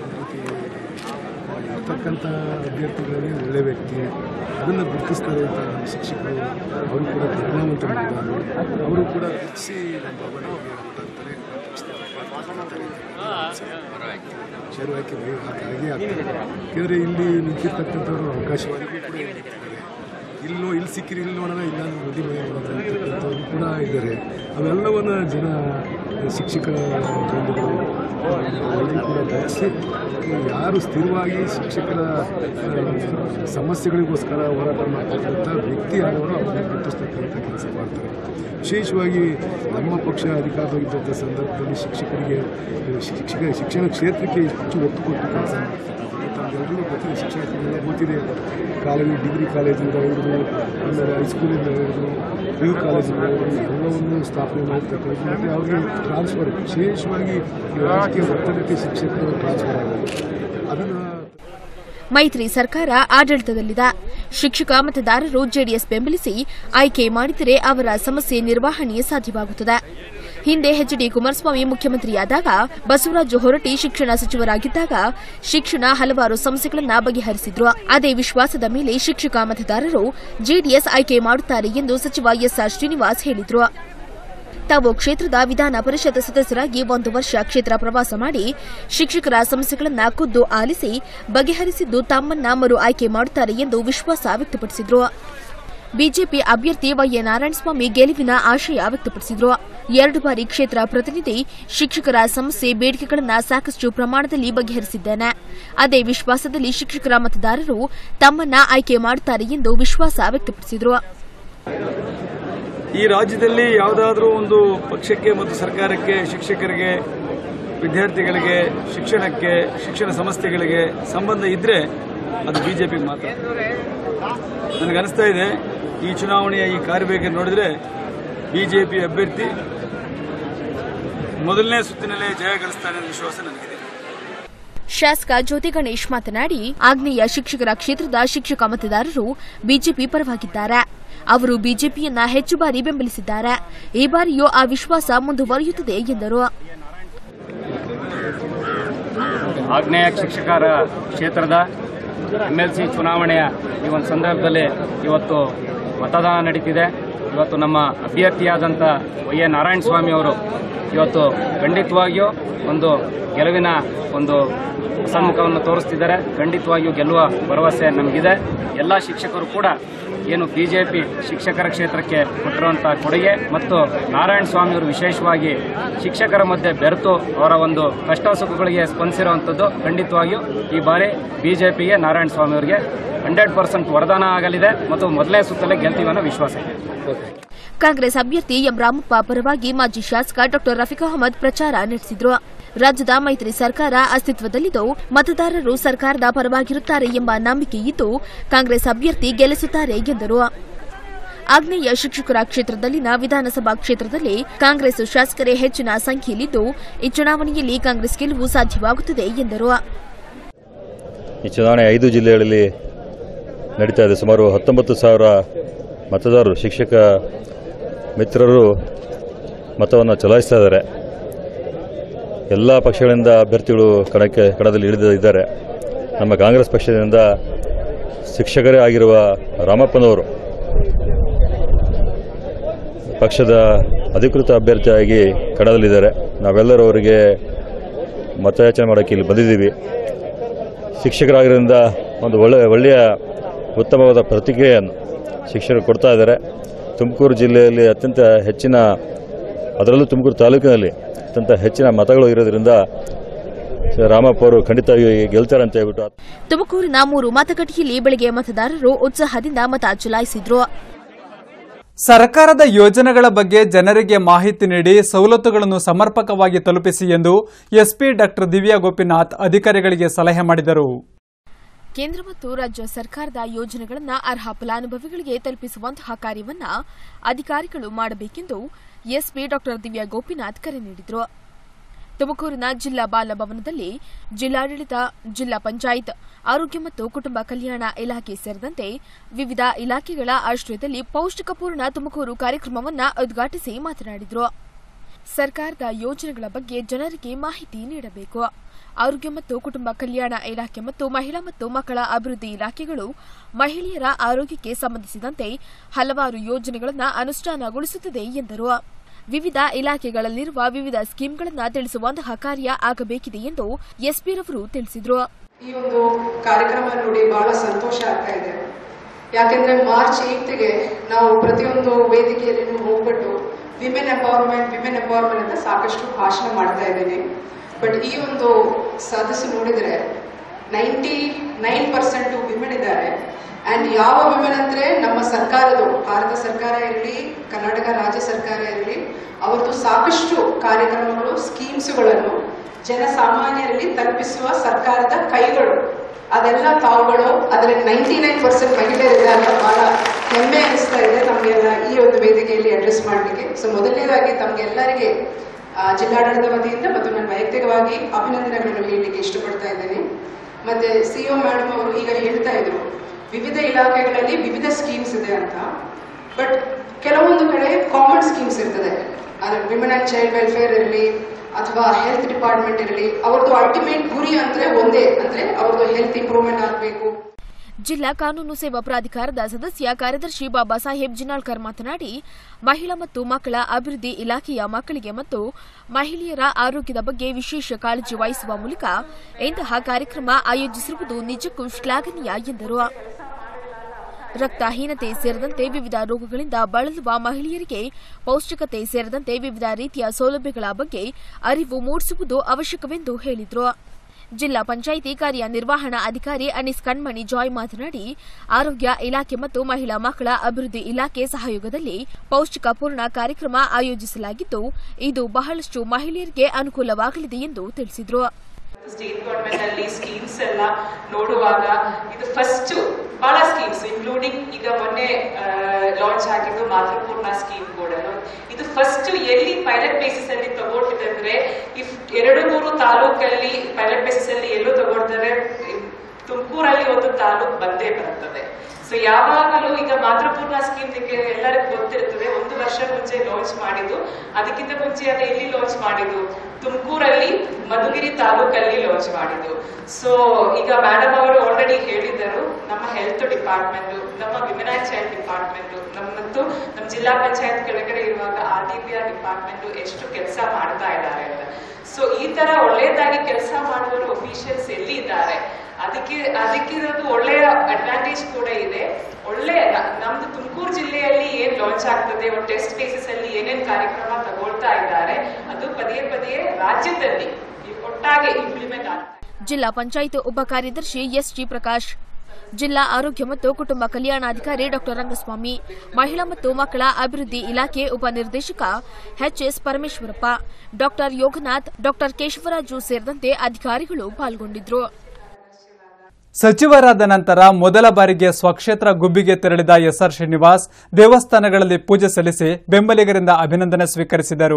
ಅವರು ಇರ್ತಕ್ಕಂಥ ಅಭ್ಯರ್ಥಿಗಳಲ್ಲಿ ಒಳ್ಳೆ ವ್ಯಕ್ತಿ ಅದನ್ನು ಗುರುತಿಸ್ತಾರೆ ಅಂತ ನಮ್ಮ ಶಿಕ್ಷಕರು ಅವರು ಕೂಡ ಪ್ರಜ್ಞಾವಂತರಾಗಿದ್ದಾರೆ ಅವರು ಕೂಡ ಗುರುತಿಸಿ ನಮ್ಮ ಬಡವರಿಗೆ ಷೇರು ಹಾಕಿ ಹಾಗೆ ಆಗ್ತದೆ ಯಾಕೆಂದರೆ ಇಲ್ಲಿ ನಿಂತಿರ್ತಕ್ಕಂಥವ್ರು ಅವಕಾಶವಾದಿಗಳು ಕೂಡ ಇದ್ದಾರೆ ಇಲ್ಲೋ ಇಲ್ಲಿ ಸಿಕ್ಕಿರಿ ಇಲ್ಲಿ ನೋಡೋಣ ಇಲ್ಲ ಮದುವೆ ಮನೆ ನೋಡೋಣ ಅಂತಕ್ಕಂಥವ್ರು ಕೂಡ ಇದ್ದಾರೆ ಅವೆಲ್ಲವನ್ನ ಜನ ಶಿಕ್ಷಕ ಬಂಧುಗಳು ಎಲ್ಲರೂ ಕೂಡ ಗಮನಿಸಿ ಯಾರು ಸ್ಥಿರವಾಗಿ ಶಿಕ್ಷಕರ ಆ, ಸಮಸ್ಯೆಗಳಿಗೋಸ್ಕರ ಹೋರಾಟ ಮಾಡ್ತಕ್ಕಂಥ ವ್ಯಕ್ತಿ ಆದವರು ಅವರನ್ನು ಗುರುತಿಸ್ತಕ್ಕಂಥ ಕೆಲಸ ಮಾಡ್ತಾರೆ ವಿಶೇಷವಾಗಿ ನಮ್ಮ ಪಕ್ಷ ಅಧಿಕಾರದಲ್ಲಿದ್ದಂಥ ಸಂದರ್ಭದಲ್ಲಿ ಶಿಕ್ಷಕರಿಗೆ ಶಿಕ್ಷಕ ಶಿಕ್ಷಣ ಕ್ಷೇತ್ರಕ್ಕೆ ಹೆಚ್ಚು ಒತ್ತು ಕೊಟ್ಟು ಕೆಲಸ ಮಾಡ್ತಾರೆ ತಮಗೆಲ್ಲರಿಗೂ ಗೊತ್ತಿದೆ ಶಿಕ್ಷಕರಿಗೆಲ್ಲ ಗೊತ್ತಿದೆ ಕಾಲೇಜು ಡಿಗ್ರಿ ಕಾಲೇಜಿಂದ ಹಿಡಿದು ಆಮೇಲೆ ಹೈಸ್ಕೂಲಿಂದ ಹಿಡಿದು ಪಿ ಯು ಕಾಲೇಜಿಂದ ಹಿಡಿದು ಎಲ್ಲವನ್ನು ಸ್ಥಾಪನೆ ಮಾಡ್ತಕ್ಕಂಥ ಮತ್ತು ಅವ್ರಿಗೆ ಟ್ರಾನ್ಸ್ಫರ್ ವಿಶೇಷವಾಗಿ ಈ ರಾಜಕೀಯ ಒತ್ತಡಕ್ಕೆ ಶಿಕ್ಷಕರು ಟ್ರಾನ್ಸ್ಫರ್ ಆಗೋದು ಅದನ್ನು ಮೈತ್ರಿ ಸರ್ಕಾರ ಆಡಳಿತದಲ್ಲಿದೆ ಶಿಕ್ಷಕ ಮತದಾರರು ಜೆಡಿಎಸ್ ಬೆಂಬಲಿಸಿ ಆಯ್ಕೆ ಮಾಡಿದರೆ ಅವರ ಸಮಸ್ಯೆ ನಿರ್ವಹಣೆ ಸಾಧ್ಯವಾಗುತ್ತದೆ ಹಿಂದೆ ಎಚ್ಡಿ ಕುಮಾರಸ್ವಾಮಿ ಮುಖ್ಯಮಂತ್ರಿಯಾದಾಗ ಬಸವರಾಜ ಹೊರಟ್ಟಿ ಶಿಕ್ಷಣ ಸಚಿವರಾಗಿದ್ದಾಗ ಶಿಕ್ಷಣ ಹಲವಾರು ಸಮಸ್ಯೆಗಳನ್ನು ಬಗೆಹರಿಸಿದ್ರು ಅದೇ ವಿಶ್ವಾಸದ ಮೇಲೆ ಶಿಕ್ಷಕ ಮತದಾರರು ಜೆಡಿಎಸ್ ಆಯ್ಕೆ ಮಾಡುತ್ತಾರೆ ಎಂದು ಸಚಿವ ಎಸ್ಆರ್ ಶ್ರೀನಿವಾಸ್ ಹೇಳಿದ್ರು ತಾವು ಕ್ಷೇತ್ರದ ವಿಧಾನ ಪರಿಷತ್ ಸದಸ್ಯರಾಗಿ ಒಂದು ವರ್ಷ ಕ್ಷೇತ್ರ ಪ್ರವಾಸ ಮಾಡಿ ಶಿಕ್ಷಕರ ಸಮಸ್ಯೆಗಳನ್ನು ಖುದ್ದು ಆಲಿಸಿ ಬಗೆಹರಿಸಿದ್ದು ತಮ್ಮನ್ನ ಮರು ಆಯ್ಕೆ ಮಾಡುತ್ತಾರೆ ಎಂದು ವಿಶ್ವಾಸ ವ್ಯಕ್ತಪಡಿಸಿದ್ರು ಬಿಜೆಪಿ ಅಭ್ಯರ್ಥಿ ವೈಎ ನಾರಾಯಣಸ್ವಾಮಿ ಗೆಲುವಿನ ಆಶಯ ವ್ಯಕ್ತಪಡಿಸಿದ್ರು ಎರಡು ಬಾರಿ ಕ್ಷೇತ್ರ ಪ್ರತಿನಿಧಿ ಶಿಕ್ಷಕರ ಸಮಸ್ಯೆ ಬೇಡಿಕೆಗಳನ್ನು ಸಾಕಷ್ಟು ಪ್ರಮಾಣದಲ್ಲಿ ಬಗೆಹರಿಸಿದ್ದೇನೆ ಅದೇ ವಿಶ್ವಾಸದಲ್ಲಿ ಶಿಕ್ಷಕರ ಮತದಾರರು ತಮ್ಮನ್ನ ಆಯ್ಕೆ ಮಾಡುತ್ತಾರೆ ಎಂದು ವಿಶ್ವಾಸ ವ್ಯಕ್ತಪಡಿಸಿದ್ರು ಈ ರಾಜ್ಯದಲ್ಲಿ ಯಾವುದಾದ್ರೂ ಒಂದು ಪಕ್ಷಕ್ಕೆ ಮತ್ತು ಸರ್ಕಾರಕ್ಕೆ ಶಿಕ್ಷಕರಿಗೆ ವಿದ್ಯಾರ್ಥಿಗಳಿಗೆ ಶಿಕ್ಷಣಕ್ಕೆ ಶಿಕ್ಷಣ ಸಂಸ್ಥೆಗಳಿಗೆ ಸಂಬಂಧ ಇದ್ರೆ ಅದು ಬಿಜೆಪಿಗೆ ಮಾತ್ರ ನನಗನ್ನಿಸ್ತಾ ಇದೆ ಈ ಚುನಾವಣೆಯ ಈ ಕಾರ್ಯವೇಗ ನೋಡಿದ್ರೆ ಬಿಜೆಪಿ ಅಭ್ಯರ್ಥಿ ಮೊದಲನೇ ಸುತ್ತಿನಲ್ಲೇ ಜಯ ಗಳಿಸ್ತಾನೆ ಅನ್ನೋ ವಿಶ್ವಾಸ ನನಗಿದೆ ಶಾಸಕ ಜ್ಯೋತಿ ಗಣೇಶ್ ಮಾತನಾಡಿ ಆಗ್ನೇಯ ಶಿಕ್ಷಕರ ಕ್ಷೇತ್ರದ ಶಿಕ್ಷಕ ಮತದಾರರು ಬಿಜೆಪಿ ಪರವಾಗಿದ್ದಾರೆ ಅವರು ಬಿಜೆಪಿಯನ್ನ ಹೆಚ್ಚು ಬಾರಿ ಬೆಂಬಲಿಸಿದ್ದಾರೆ ಈ ಬಾರಿಯೂ ಆ ವಿಶ್ವಾಸ ಮುಂದುವರಿಯುತ್ತದೆ ಎಂದರು ಆಗ್ನೇಯ ಶಿಕ್ಷಕರ ಕ್ಷೇತ್ರದ ಎಮ್ ಎಲ್ ಸಿ ಚುನಾವಣೆಯ ಈ ಒಂದು ಸಂದರ್ಭದಲ್ಲಿ ಇವತ್ತು ಮತದಾನ ನಡೀತಿದೆ ಇವತ್ತು ನಮ್ಮ ಅಭ್ಯರ್ಥಿಯಾದಂಥ ವೈ ಎ ನಾರಾಯಣಸ್ವಾಮಿ ಅವರು ಇವತ್ತು ಖಂಡಿತವಾಗಿಯೂ ಒಂದು ಗೆಲುವಿನ ಒಂದು ಸಮ್ಮುಖವನ್ನು ತೋರಿಸ್ತಿದ್ದಾರೆ ಖಂಡಿತವಾಗಿಯೂ ಗೆಲ್ಲುವ ಭರವಸೆ ನಮಗಿದೆ ಎಲ್ಲ ಶಿಕ್ಷಕರು ಕೂಡ ಏನು ಬಿಜೆಪಿ ಶಿಕ್ಷಕರ ಕ್ಷೇತ್ರಕ್ಕೆ ಕೊಟ್ಟಿರುವಂತಹ ಕೊಡುಗೆ ಮತ್ತು ನಾರಾಯಣ ಸ್ವಾಮಿಯವರು ವಿಶೇಷವಾಗಿ ಶಿಕ್ಷಕರ ಮಧ್ಯೆ ಬೆರೆತು ಅವರ ಒಂದು ಕಷ್ಟ ಸುಖಗಳಿಗೆ ಸ್ಪಂದಿಸಿರುವಂಥದ್ದು ಖಂಡಿತವಾಗಿಯೂ ಈ ಬಾರಿ ಬಿಜೆಪಿಗೆ ನಾರಾಯಣ ಸ್ವಾಮಿಯವರಿಗೆ ಹಂಡ್ರೆಡ್ ಪರ್ಸೆಂಟ್ ವರದಾನ ಆಗಲಿದೆ ಮತ್ತು ಮೊದಲನೇ ಸುತ್ತಲೇ ಗೆಲ್ತೀವಿ ಅನ್ನೋ ವಿಶ್ವಾಸ ಇದೆ ಕಾಂಗ್ರೆಸ್ ಅಭ್ಯರ್ಥಿ ಎಂ ರಾಮಪ್ಪ ಪರವಾಗಿ ಮಾಜಿ ಶಾಸಕ ಡಾ ರಫೀಕ್ ಅಹಮದ್ ಪ್ರಚಾರ ನಡೆಸಿದ್ರು ರಾಜ್ಯದ ಮೈತ್ರಿ ಸರ್ಕಾರ ಅಸ್ತಿತ್ವದಲ್ಲಿದ್ದು ಮತದಾರರು ಸರ್ಕಾರದ ಪರವಾಗಿರುತ್ತಾರೆ ಎಂಬ ನಂಬಿಕೆ ಇದ್ದು ಕಾಂಗ್ರೆಸ್ ಅಭ್ಯರ್ಥಿ ಗೆಲ್ಲಿಸುತ್ತಾರೆ ಎಂದರು ಆಗ್ನೇಯ ಶಿಕ್ಷಕರ ಕ್ಷೇತ್ರದಲ್ಲಿನ ವಿಧಾನಸಭಾ ಕ್ಷೇತ್ರದಲ್ಲಿ ಕಾಂಗ್ರೆಸ್ ಶಾಸಕರೇ ಹೆಚ್ಚಿನ ಸಂಖ್ಯೆಯಲ್ಲಿದ್ದು ಈ ಚುನಾವಣೆಯಲ್ಲಿ ಕಾಂಗ್ರೆಸ್ ಗೆಲುವು ಸಾಧ್ಯವಾಗುತ್ತದೆ ಎಂದರು ಈ ಚುನಾವಣೆ ಐದು ಜಿಲ್ಲೆಗಳಲ್ಲಿ ನಡೀತಾ ಇದೆ ಸುಮಾರು ಹತ್ತೊಂಬತ್ತು ಸಾವಿರ ಮತದಾರರು ಶಿಕ್ಷಕ ಮಿತ್ರರು ಮತವನ್ನು ಚಲಾಯಿಸ್ತಾ ಇದ್ದಾರೆ ಎಲ್ಲ ಪಕ್ಷಗಳಿಂದ ಅಭ್ಯರ್ಥಿಗಳು ಕಣಕ್ಕೆ ಕಣದಲ್ಲಿ ಇಳಿದ ಇದ್ದಾರೆ ನಮ್ಮ ಕಾಂಗ್ರೆಸ್ ಪಕ್ಷದಿಂದ ಶಿಕ್ಷಕರೇ ಆಗಿರುವ ರಾಮಪ್ಪನವರು ಪಕ್ಷದ ಅಧಿಕೃತ ಅಭ್ಯರ್ಥಿಯಾಗಿ ಕಣದಲ್ಲಿದ್ದಾರೆ ನಾವೆಲ್ಲರೂ ಅವರಿಗೆ ಮತಯಾಚನೆ ಮಾಡೋಕ್ಕೆ ಇಲ್ಲಿ ಬಂದಿದ್ದೀವಿ ಶಿಕ್ಷಕರಾಗಿರೋದ್ರಿಂದ ಒಂದು ಒಳ್ಳೆಯ ಒಳ್ಳೆಯ ಉತ್ತಮವಾದ ಪ್ರತಿಕ್ರಿಯೆಯನ್ನು ಶಿಕ್ಷಕರು ಕೊಡ್ತಾ ಇದ್ದಾರೆ ತುಮಕೂರು ಜಿಲ್ಲೆಯಲ್ಲಿ ಅತ್ಯಂತ ಹೆಚ್ಚಿನ ಅದರಲ್ಲೂ ತುಮಕೂರು ತಾಲೂಕಿನಲ್ಲಿ ಅತ್ಯಂತ ಹೆಚ್ಚಿನ ಮತಗಳು ಇರೋದ್ರಿಂದ ರಾಮಪ್ಪ ಅವರು ಖಂಡಿತವಾಗಿ ಗೆಲ್ತಾರೆ ಅಂತ ಹೇಳ್ಬಿಟ್ಟು ತುಮಕೂರಿನ ಮೂರು ಮತಗಟ್ಟೆಯಲ್ಲಿ ಬೆಳಗ್ಗೆ ಮತದಾರರು ಉತ್ಸಾಹದಿಂದ ಮತ ಚಲಾಯಿಸಿದ್ರು ಸರ್ಕಾರದ ಯೋಜನೆಗಳ ಬಗ್ಗೆ ಜನರಿಗೆ ಮಾಹಿತಿ ನೀಡಿ ಸವಲತ್ತುಗಳನ್ನು ಸಮರ್ಪಕವಾಗಿ ತಲುಪಿಸಿ ಎಂದು ಎಸ್ಪಿ ಡಾಕ್ಟರ್ ದಿವ್ಯಾ ಗೋಪಿನಾಥ್ ಅಧಿಕಾರಿಗಳಿಗೆ ಸಲಹೆ ಮಾಡಿದರು ಕೇಂದ್ರ ಮತ್ತು ರಾಜ್ಯ ಸರ್ಕಾರದ ಯೋಜನೆಗಳನ್ನು ಅರ್ಹ ಫಲಾನುಭವಿಗಳಿಗೆ ತಲುಪಿಸುವಂತಹ ಕಾರ್ಯವನ್ನ ಅಧಿಕಾರಿಗಳು ಮಾಡಬೇಕೆಂದು ಎಸ್ಪಿ ಡಾಕ್ಟರ್ ದಿವ್ಯಾ ಗೋಪಿನಾಥ್ ಕರೆ ನೀಡಿದರು ತುಮಕೂರಿನ ಜಿಲ್ಲಾ ಬಾಲಭವನದಲ್ಲಿ ಜಿಲ್ಲಾಡಳಿತ ಜಿಲ್ಲಾ ಪಂಚಾಯತ್ ಆರೋಗ್ಯ ಮತ್ತು ಕುಟುಂಬ ಕಲ್ಯಾಣ ಇಲಾಖೆ ಸೇರಿದಂತೆ ವಿವಿಧ ಇಲಾಖೆಗಳ ಆಶ್ರಯದಲ್ಲಿ ಪೌಷ್ಟಿಕಪೂರ್ಣ ತುಮಕೂರು ಕಾರ್ಯಕ್ರಮವನ್ನು ಉದ್ಘಾಟಿಸಿ ಮಾತನಾಡಿದರು ಸರ್ಕಾರದ ಯೋಜನೆಗಳ ಬಗ್ಗೆ ಜನರಿಗೆ ಮಾಹಿತಿ ನೀಡಬೇಕು ಆರೋಗ್ಯ ಮತ್ತು ಕುಟುಂಬ ಕಲ್ಯಾಣ ಇಲಾಖೆ ಮತ್ತು ಮಹಿಳಾ ಮತ್ತು ಮಕ್ಕಳ ಅಭಿವೃದ್ಧಿ ಇಲಾಖೆಗಳು ಮಹಿಳೆಯರ ಆರೋಗ್ಯಕ್ಕೆ ಸಂಬಂಧಿಸಿದಂತೆ ಹಲವಾರು ಯೋಜನೆಗಳನ್ನು ಅನುಷ್ಠಾನಗೊಳಿಸುತ್ತಿದೆ ಎಂದರು ವಿವಿಧ ಇಲಾಖೆಗಳಲ್ಲಿರುವ ವಿವಿಧ ಸ್ಕೀಮ್ಗಳನ್ನು ತಿಳಿಸುವಂತಹ ಕಾರ್ಯ ಆಗಬೇಕಿದೆ ಎಂದು ಎಸ್ಪಿರವರು ತಿಳಿಸಿದರು ಈ ಒಂದು ಕಾರ್ಯಕ್ರಮ ನೋಡಿ ಬಹಳ ಸಂತೋಷ ಆಗ್ತಾ ಇದೆ ಯಾಕೆಂದ್ರೆ ಮಾರ್ಚ್ ಏಯ್ತ್ಗೆ ನಾವು ಪ್ರತಿಯೊಂದು ವೇದಿಕೆಯಲ್ಲಿ ಹೋಗ್ಬಿಟ್ಟು ವಿಮೆನ್ ಎಂಪವರ್ಮೆಂಟ್ ವಿಮೆನ್ ಎಂಪವರ್ಮೆಂಟ್ ಅಂತ ಸಾಕಷ್ಟು ಭಾಷಣ ಮಾಡ್ತಾ ಇದ್ದೀನಿ ಬಟ್ ಈ ಒಂದು ಸದಸ್ಸು ನೋಡಿದ್ರೆ ನೈಂಟಿ ನೈನ್ ಪರ್ಸೆಂಟ್ ವಿಮೆನ್ ಇದ್ದಾರೆ ಅಂಡ್ ಯಾವ ವಿಮೆನ್ ಅಂದ್ರೆ ನಮ್ಮ ಸರ್ಕಾರದು ಭಾರತ ಸರ್ಕಾರ ಇರಲಿ ಕರ್ನಾಟಕ ರಾಜ್ಯ ಸರ್ಕಾರ ಇರಲಿ ಅವರದ್ದು ಸಾಕಷ್ಟು ಕಾರ್ಯಕ್ರಮಗಳು ಸ್ಕೀಮ್ಸ್ಗಳನ್ನು ಜನಸಾಮಾನ್ಯರಲ್ಲಿ ತಲುಪಿಸುವ ಸರ್ಕಾರದ ಕೈಗಳು ಅದೆಲ್ಲ ತಾವುಗಳು ಅದರಲ್ಲಿ ನೈಂಟಿ ನೈನ್ ಪರ್ಸೆಂಟ್ ಮಹಿಳೆಯರಿದೆ ಅಂತ ಬಹಳ ಹೆಮ್ಮೆ ಅನಿಸ್ತಾ ಇದೆ ನಮಗೆಲ್ಲ ಈ ಒಂದು ವೇದಿಕೆಯಲ್ಲಿ ಅಡ್ರೆಸ್ ಮಾಡಲಿಕ್ಕೆ ಸೊ ಮೊದಲನೇದಾಗಿ ತಮಗೆಲ್ಲರಿಗೆ ಜಿಲ್ಲಾಡಳಿತ ವತಿಯಿಂದ ಮತ್ತು ನಾನು ವೈಯಕ್ತಿಕವಾಗಿ ಅಭಿನಂದನೆಗಳನ್ನು ಹೇಳಲಿಕ್ಕೆ ಇಷ್ಟಪಡ್ತಾ ಇದ್ದೀನಿ ಮತ್ತೆ ಸಿಒ ಮೇಡಮ್ ಅವರು ಈಗ ಹೇಳ್ತಾ ಇದ್ರು ವಿವಿಧ ಇಲಾಖೆಗಳಲ್ಲಿ ವಿವಿಧ ಸ್ಕೀಮ್ಸ್ ಇದೆ ಅಂತ ಬಟ್ ಕೆಲವೊಂದು ಕಡೆ ಕಾಮನ್ ಸ್ಕೀಮ್ಸ್ ಇರ್ತದೆ ಅದು ವಿಮೆನ್ ಅಂಡ್ ಚೈಲ್ಡ್ ವೆಲ್ಫೇರ್ ಇರಲಿ ಅಥವಾ ಹೆಲ್ತ್ ಡಿಪಾರ್ಟ್ಮೆಂಟ್ ಇರಲಿ ಅವ್ರದ್ದು ಅಲ್ಟಿಮೇಟ್ ಗುರಿ ಅಂದ್ರೆ ಒಂದೇ ಅಂದ್ರೆ ಅವ್ರದ್ದು ಹೆಲ್ತ್ ಇಂಪ್ರೂವ್ಮೆಂಟ್ ಆಗಬೇಕು ಜಿಲ್ಲಾ ಕಾನೂನು ಸೇವಾ ಪ್ರಾಧಿಕಾರದ ಸದಸ್ಯ ಕಾರ್ಯದರ್ಶಿ ಬಾಬಾ ಸಾಹೇಬ್ ಜಿನಾಳ್ಕರ್ ಮಾತನಾಡಿ ಮಹಿಳಾ ಮತ್ತು ಮಕ್ಕಳ ಅಭಿವೃದ್ಧಿ ಇಲಾಖೆಯ ಮಕ್ಕಳಿಗೆ ಮತ್ತು ಮಹಿಳೆಯರ ಆರೋಗ್ಯದ ಬಗ್ಗೆ ವಿಶೇಷ ಕಾಳಜಿ ವಹಿಸುವ ಮೂಲಕ ಇಂತಹ ಕಾರ್ಯಕ್ರಮ ಆಯೋಜಿಸಿರುವುದು ನಿಜಕ್ಕೂ ಶ್ಲಾಘನೀಯ ಎಂದರು ರಕ್ತಹೀನತೆ ಸೇರಿದಂತೆ ವಿವಿಧ ರೋಗಗಳಿಂದ ಬಳಲುವ ಮಹಿಳೆಯರಿಗೆ ಪೌಷ್ಟಿಕತೆ ಸೇರಿದಂತೆ ವಿವಿಧ ರೀತಿಯ ಸೌಲಭ್ಯಗಳ ಬಗ್ಗೆ ಅರಿವು ಮೂಡಿಸುವುದು ಅವಶ್ಯಕವೆಂದು ಹೇಳಿದರು ಜಿಲ್ಲಾ ಪಂಚಾಯಿತಿ ಕಾರ್ಯನಿರ್ವಹಣಾ ಅಧಿಕಾರಿ ಅನೀಸ್ ಕಣ್ಮಣಿ ಜಾಯ್ ಮಾತನಾಡಿ ಆರೋಗ್ಯ ಇಲಾಖೆ ಮತ್ತು ಮಹಿಳಾ ಮಕ್ಕಳ ಅಭಿವೃದ್ಧಿ ಇಲಾಖೆ ಸಹಯೋಗದಲ್ಲಿ ಪೌಷ್ಟಿಕ ಪೂರ್ಣ ಕಾರ್ಯಕ್ರಮ ಆಯೋಜಿಸಲಾಗಿದ್ದು ಇದು ಬಹಳಷ್ಟು ಮಹಿಳೆಯರಿಗೆ ಅನುಕೂಲವಾಗಲಿದೆ ಎಂದು ತಿಳಿಸಿದರು ಸ್ಟೇಟ್ ಗೌರ್ಮೆಂಟ್ ಅಲ್ಲಿ ಸ್ಕೀಮ್ಸ್ ಎಲ್ಲ ನೋಡುವಾಗ ಇದು ಫಸ್ಟ್ ಬಹಳ ಸ್ಕೀಮ್ಸ್ ಇನ್ಕ್ಲೂಡಿಂಗ್ ಈಗ ಮೊನ್ನೆ ಲಾಂಚ್ ಆಗಿದ್ದು ಮಾತೃಪೂರ್ಣ ಸ್ಕೀಮ್ ಕೂಡ ಇದು ಫಸ್ಟ್ ಎಲ್ಲಿ ಪೈಲಟ್ ಬೇಸಿಸ್ ಅಲ್ಲಿ ತಗೊಳ್ತಿದೆ ಅಂದ್ರೆ ಇಫ್ ಎರಡು ಮೂರು ತಾಲೂಕಲ್ಲಿ ಪೈಲಟ್ ಬೇಸಿಸ್ ಅಲ್ಲಿ ಎಲ್ಲೂ ತಗೊಳ್ತಾರೆ ತುಮಕೂರಲ್ಲಿ ಒಂದು ತಾಲೂಕ್ ಬಂದೇ ಬರ್ತದೆ ಸೊ ಯಾವಾಗಲೂ ಈಗ ಮಾತೃಪೂರ್ಣ ಸ್ಕೀಮ್ ನಿಮಗೆ ಎಲ್ಲರಿಗೂ ಗೊತ್ತಿರ್ತದೆ ಒಂದು ವರ್ಷ ಮುಂಚೆ ಲಾಂಚ್ ಮಾಡಿದ್ದು ಅದಕ್ಕಿಂತ ಮುಂಚೆ ಅದು ಎಲ್ಲಿ ಲಾಂಚ್ ಮಾಡಿದ್ದು ತುಮಕೂರಲ್ಲಿ ಮಧುಗಿರಿ ತಾಲೂಕಲ್ಲಿ ಲಾಂಚ್ ಮಾಡಿದ್ದು ಸೊ ಈಗ ಮೇಡಮ್ ಅವರು ಆಲ್ರೆಡಿ ಹೇಳಿದರು ನಮ್ಮ ಹೆಲ್ತ್ ಡಿಪಾರ್ಟ್ಮೆಂಟ್ ನಮ್ಮ ವಿಮೆನ್ ಅಂಡ್ ಚೈಲ್ಡ್ ಡಿಪಾರ್ಟ್ಮೆಂಟ್ ನಮ್ಮ ಮತ್ತು ನಮ್ಮ ಜಿಲ್ಲಾ ಪಂಚಾಯತ್ ಕೆಳಗಡೆ ಇರುವಾಗ R D P R department ಎಷ್ಟು ಕೆಲಸ ಮಾಡ್ತಾ ಇದ್ದಾರೆ ಅಂತ ಸೊ ಈ ತರ ಒಳ್ಳೆಯದಾಗಿ ಕೆಲಸ ಮಾಡುವವರು ಅಫಿಷಿಯಲ್ಸ್ ಎಲ್ಲಿ ಇದ್ದಾರೆ ಅದಕ್ಕೆ ಅದಕ್ಕಿರೋದು ಒಳ್ಳೆಯ ಅಡ್ವಾಂಟೇಜ್ ಕೂಡ ಇದೆ ಒಳ್ಳೆಯ ನ- ನಮ್ದು ತುಮಕೂರು ಜಿಲ್ಲೆಯಲ್ಲಿ ಏನ್ ಲಾಂಚ್ ಆಗ್ತದೆ ಟೆಸ್ಟ್ ಬೇಸಿಸ್ ಅಲ್ಲಿ ಏನೇನ್ ಕಾರ್ಯಕ್ರಮ ತಗೊಳ್ತಾ ಇದ್ದಾರೆ ಅದು ಪದೇ ಪದೇ ರಾಜ್ಯದಲ್ಲಿ ಒಟ್ಟಾಗೆ ಇಂಪ್ಲಿಮೆಂಟ್ ಆಗ್ತದೆ ಜಿಲ್ಲಾ ಪಂಚಾಯತ್ ಉಪ ಕಾರ್ಯದರ್ಶಿ ಎಸ್ಜಿ ಪ್ರಕಾಶ್ ಜಿಲ್ಲಾ ಆರೋಗ್ಯ ಮತ್ತು ಕುಟುಂಬ ಕಲ್ಯಾಣಾಧಿಕಾರಿ ಡಾ ರಂಗಸ್ವಾಮಿ ಮಹಿಳಾ ಮತ್ತು ಮಕ್ಕಳ ಅಭಿವೃದ್ಧಿ ಇಲಾಖೆ ಉಪನಿರ್ದೇಶಕ ಎಚ್ಎಸ್ ಪರಮೇಶ್ವರಪ್ಪ ಡಾ ಯೋಗನಾಥ್ ಡಾ ಕೇಶವರಾಜು ಸೇರಿದಂತೆ ಅಧಿಕಾರಿಗಳು ಪಾಲ್ಗೊಂಡಿದ್ದರು ಸಚಿವರಾದ ನಂತರ ಮೊದಲ ಬಾರಿಗೆ ಸ್ವಕ್ಷೇತ್ರ ಗುಬ್ಬಿಗೆ ತೆರಳಿದ ಎಸ್ಆರ್ ಶ್ರೀನಿವಾಸ್ ದೇವಸ್ಥಾನಗಳಲ್ಲಿ ಪೂಜೆ ಸಲ್ಲಿಸಿ ಬೆಂಬಲಿಗರಿಂದ ಅಭಿನಂದನೆ ಸ್ವೀಕರಿಸಿದರು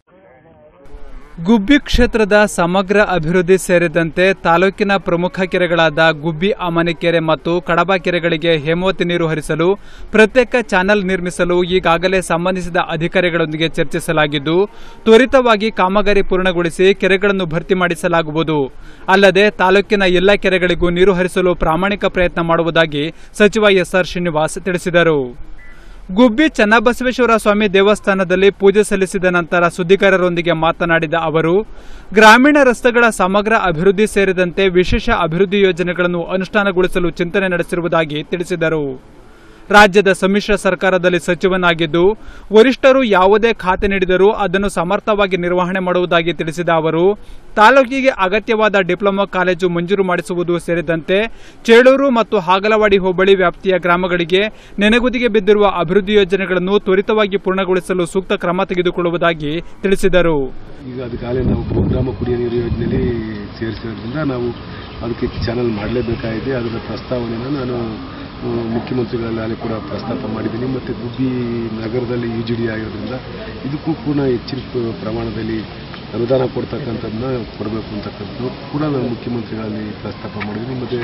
ಗುಬ್ಬಿ ಕ್ಷೇತ್ರದ ಸಮಗ್ರ ಅಭಿವೃದ್ಧಿ ಸೇರಿದಂತೆ ತಾಲೂಕಿನ ಪ್ರಮುಖ ಕೆರೆಗಳಾದ ಗುಬ್ಬಿ ಆಮನೆ ಕೆರೆ ಮತ್ತು ಕಡಬ ಕೆರೆಗಳಿಗೆ ಹೇಮಾವತಿ ನೀರು ಹರಿಸಲು ಪ್ರತ್ಯೇಕ ಚಾನೆಲ್ ನಿರ್ಮಿಸಲು ಈಗಾಗಲೇ ಸಂಬಂಧಿಸಿದ ಅಧಿಕಾರಿಗಳೊಂದಿಗೆ ಚರ್ಚಿಸಲಾಗಿದ್ದು ತ್ವರಿತವಾಗಿ ಕಾಮಗಾರಿ ಪೂರ್ಣಗೊಳಿಸಿ ಕೆರೆಗಳನ್ನು ಭರ್ತಿ ಮಾಡಿಸಲಾಗುವುದು ಅಲ್ಲದೆ ತಾಲೂಕಿನ ಎಲ್ಲ ಕೆರೆಗಳಿಗೂ ನೀರು ಹರಿಸಲು ಪ್ರಾಮಾಣಿಕ ಪ್ರಯತ್ನ ಮಾಡುವುದಾಗಿ ಸಚಿವ ಎಸ್ಆರ್ ಶ್ರೀನಿವಾಸ್ ತಿಳಿಸಿದರು ಗುಬ್ಬಿ ಚನ್ನಬಸವೇಶ್ವರ ಸ್ವಾಮಿ ದೇವಸ್ಥಾನದಲ್ಲಿ ಪೂಜೆ ಸಲ್ಲಿಸಿದ ನಂತರ ಸುದ್ದಿಗಾರರೊಂದಿಗೆ ಮಾತನಾಡಿದ ಅವರು ಗ್ರಾಮೀಣ ರಸ್ತೆಗಳ ಸಮಗ್ರ ಅಭಿವೃದ್ಧಿ ಸೇರಿದಂತೆ ವಿಶೇಷ ಅಭಿವೃದ್ಧಿ ಯೋಜನೆಗಳನ್ನು ಅನುಷ್ಠಾನಗೊಳಿಸಲು ಚಿಂತನೆ ನಡೆಸಿರುವುದಾಗಿ ತಿಳಿಸಿದರು ರಾಜ್ಯದ ಸಮ್ಮಿಶ್ರ ಸರ್ಕಾರದಲ್ಲಿ ಸಚಿವನಾಗಿದ್ದು ವರಿಷ್ಠರು ಯಾವುದೇ ಖಾತೆ ನೀಡಿದರೂ ಅದನ್ನು ಸಮರ್ಥವಾಗಿ ನಿರ್ವಹಣೆ ಮಾಡುವುದಾಗಿ ತಿಳಿಸಿದ ಅವರು ತಾಲೂಕಿಗೆ ಅಗತ್ಯವಾದ ಡಿಪ್ಲೊಮಾ ಕಾಲೇಜು ಮಂಜೂರು ಮಾಡಿಸುವುದು ಸೇರಿದಂತೆ ಚೇಳೂರು ಮತ್ತು ಹಾಗಲವಾಡಿ ಹೋಬಳಿ ವ್ಯಾಪ್ತಿಯ ಗ್ರಾಮಗಳಿಗೆ ನೆನೆಗುದಿಗೆ ಬಿದ್ದಿರುವ ಅಭಿವೃದ್ಧಿ ಯೋಜನೆಗಳನ್ನು ತ್ವರಿತವಾಗಿ ಪೂರ್ಣಗೊಳಿಸಲು ಸೂಕ್ತ ಕ್ರಮ ತೆಗೆದುಕೊಳ್ಳುವುದಾಗಿ ತಿಳಿಸಿದರು ಈಗ ಅದಕ್ಕಾಗಲೇ ನಾವು ಬಹುಗ್ರಾಮ ಕುಡಿಯ ನೀರು ಯೋಜನೆಯಲ್ಲಿ ಸೇರಿಸಿರೋದ್ರಿಂದ ನಾವು ಅದಕ್ಕೆ ಚಾನಲ್ ಮಾಡಲೇಬೇಕಾಗಿದೆ ಅದರ ಪ್ರಸ್ತಾವನೆಯನ್ನು ನಾನು ಆ, ಮುಖ್ಯಮಂತ್ರಿಗಳಲ್ಲಿ ಕೂಡ ಪ್ರಸ್ತಾಪ ಮಾಡಿದ್ದೀನಿ ಮತ್ತು ಗುಬ್ಬಿ ನಗರದಲ್ಲಿ ಯು ಜಿ ಡಿ ಆಗಿರೋದ್ರಿಂದ ಇದಕ್ಕೂ ಕೂಡ ಹೆಚ್ಚಿನ ಪ- ಪ್ರಮಾಣದಲ್ಲಿ ಅನುದಾನ ಕೊಡ್ತಕ್ಕಂಥದ್ದನ್ನ ಕೊಡಬೇಕು ಅಂತಕ್ಕಂಥದ್ದು ಕೂಡ ನಾನು ಮುಖ್ಯಮಂತ್ರಿಗಳಲ್ಲಿ ಪ್ರಸ್ತಾಪ ಮಾಡಿದ್ದೀನಿ ಮತ್ತು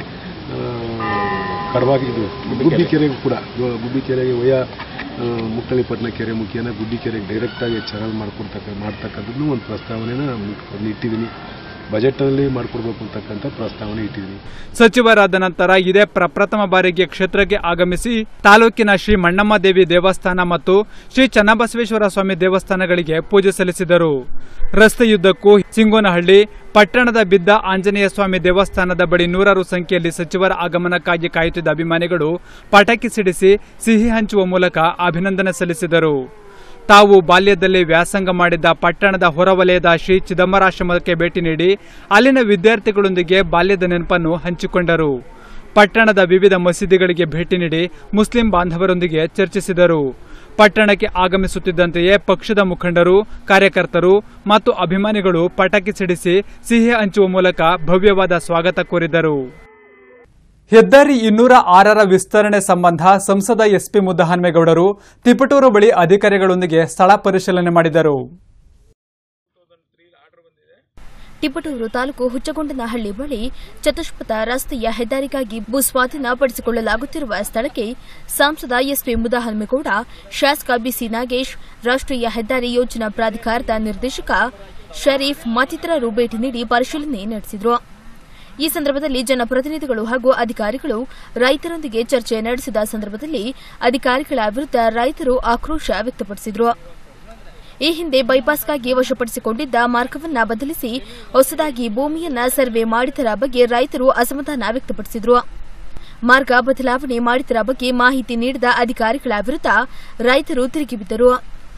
ಕಡವಾಗಿ ಇದು ಗುಬ್ಬಿ ಕೆರೆಗೂ ಕೂಡ ಗು- ಗುಬ್ಬಿ ಕೆರೆಗೆ ವಯ ಆ, ಮುಕ್ಕಳಿಪಟ್ಟಣ ಕೆರೆ ಮುಖೇನ ಗುಬ್ಬಿ ಕೆರೆಗೆ ಡೈರೆಕ್ಟಾಗಿ ಚಾನಲ್ ಮಾಡ್ಕೊಡ್ತಕ್ಕ ಮಾಡ್ತಕ್ಕಂಥದ್ದು ಒಂದು ಪ್ರಸ್ತಾವನೆನ ನಾನು ಇಟ್ಟಿದ್ದೀನಿ ಬಜೆಟ್ನಲ್ಲಿ ಮಾಡಿಕೊಡ್ಬೇಕು ಅಂತಕ್ಕಂಥ ಪ್ರಸ್ತಾವನೆ ಇಟ್ಟಿದ್ದೀನಿ ಸಚಿವರಾದ ನಂತರ ಇದೇ ಪ್ರಪ್ರಥಮ ಬಾರಿಗೆ ಕ್ಷೇತ್ರಕ್ಕೆ ಆಗಮಿಸಿ ತಾಲೂಕಿನ ಶ್ರೀ ಮಣ್ಣಮ್ಮ ದೇವಿ ದೇವಸ್ಥಾನ ಮತ್ತು ಶ್ರೀ ಚನ್ನಬಸವೇಶ್ವರ ಸ್ವಾಮಿ ದೇವಸ್ಥಾನಗಳಿಗೆ ಪೂಜೆ ಸಲ್ಲಿಸಿದರು ರಸ್ತೆಯುದ್ದಕ್ಕೂ ಸಿಂಗೋನಹಳ್ಳಿ ಪಟ್ಟಣದ ಬಿದ್ದ ಆಂಜನೇಯ ಸ್ವಾಮಿ ದೇವಸ್ಥಾನದ ಬಳಿ ನೂರಾರು ಸಂಖ್ಯೆಯಲ್ಲಿ ಸಚಿವರ ಆಗಮನಕ್ಕಾಗಿ ಕಾಯುತ್ತಿದ್ದ ಅಭಿಮಾನಿಗಳು ಪಟಾಕಿ ಸಿಡಿಸಿ ಸಿಹಿ ಹಂಚುವ ಮೂಲಕ ಅಭಿನಂದನೆ ಸಲ್ಲಿಸಿದರು ತಾವು ಬಾಲ್ಯದಲ್ಲಿ ವ್ಯಾಸಂಗ ಮಾಡಿದ್ದ ಪಟ್ಟಣದ ಹೊರವಲಯದ ಶ್ರೀ ಚಿದಂಬರಾಶ್ರಮಕ್ಕೆ ಭೇಟಿ ನೀಡಿ ಅಲ್ಲಿನ ವಿದ್ಯಾರ್ಥಿಗಳೊಂದಿಗೆ ಬಾಲ್ಯದ ನೆನಪನ್ನು ಹಂಚಿಕೊಂಡರು ಪಟ್ಟಣದ ವಿವಿಧ ಮಸೀದಿಗಳಿಗೆ ಭೇಟಿ ನೀಡಿ ಮುಸ್ಲಿಂ ಬಾಂಧವರೊಂದಿಗೆ ಚರ್ಚಿಸಿದರು ಪಟ್ಟಣಕ್ಕೆ ಆಗಮಿಸುತ್ತಿದ್ದಂತೆಯೇ ಪಕ್ಷದ ಮುಖಂಡರು ಕಾರ್ಯಕರ್ತರು ಮತ್ತು ಅಭಿಮಾನಿಗಳು ಪಟಾಕಿ ಸಿಡಿಸಿ ಸಿಹಿ ಹಂಚುವ ಮೂಲಕ ಭವ್ಯವಾದ ಸ್ವಾಗತ ಕೋರಿದರು ಹೆದ್ದಾರಿ ಇನ್ನೂರ ಆರರ ವಿಸ್ತರಣೆ ಸಂಬಂಧ ಸಂಸದ ಎಸ್ಪಿ ಮುದ್ದಹನ್ಮೇಗೌಡರು ತಿಪಟೂರು ಬಳಿ ಅಧಿಕಾರಿಗಳೊಂದಿಗೆ ಸ್ಥಳ ಪರಿಶೀಲನೆ ಮಾಡಿದರು ತಿಪಟೂರು ತಾಲೂಕು ಹುಚ್ಚಗೊಂಡನಹಳ್ಳಿ ಬಳಿ ಚತುಷ್ಪಥ ರಸ್ತೆಯ ಹೆದ್ದಾರಿಗಾಗಿ ಭೂಸ್ವಾಧೀನ ಪಡಿಸಿಕೊಳ್ಳಲಾಗುತ್ತಿರುವ ಸ್ಥಳಕ್ಕೆ ಸಂಸದ ಎಸ್ಪಿ ಮುದಹನುಮೇಗೌಡ ಶಾಸಕ ಬಿಸಿ ನಾಗೇಶ್ ರಾಷ್ಟ್ರೀಯ ಹೆದ್ದಾರಿ ಯೋಜನಾ ಪ್ರಾಧಿಕಾರದ ನಿರ್ದೇಶಕ ಶರೀಫ್ ಮತ್ತಿತರರು ಭೇಟಿ ನೀಡಿ ಪರಿಶೀಲನೆ ನಡೆಸಿದರು ಈ ಸಂದರ್ಭದಲ್ಲಿ ಜನಪ್ರತಿನಿಧಿಗಳು ಹಾಗೂ ಅಧಿಕಾರಿಗಳು ರೈತರೊಂದಿಗೆ ಚರ್ಚೆ ನಡೆಸಿದ ಸಂದರ್ಭದಲ್ಲಿ ಅಧಿಕಾರಿಗಳ ವಿರುದ್ಧ ರೈತರು ಆಕ್ರೋಶ ವ್ಯಕ್ತಪಡಿಸಿದರು ಈ ಹಿಂದೆ ಬೈಪಾಸ್ಗಾಗಿ ವಶಪಡಿಸಿಕೊಂಡಿದ್ದ ಮಾರ್ಗವನ್ನ ಬದಲಿಸಿ ಹೊಸದಾಗಿ ಭೂಮಿಯನ್ನ ಸರ್ವೆ ಮಾಡಿದರ ಬಗ್ಗೆ ರೈತರು ಅಸಮಾಧಾನ ವ್ಯಕ್ತಪಡಿಸಿದರು ಮಾರ್ಗ ಬದಲಾವಣೆ ಮಾಡಿದರ ಬಗ್ಗೆ ಮಾಹಿತಿ ನೀಡಿದ ಅಧಿಕಾರಿಗಳ ವಿರುದ್ಧ ರೈತರು ತಿರುಗಿಬಿದ್ದರು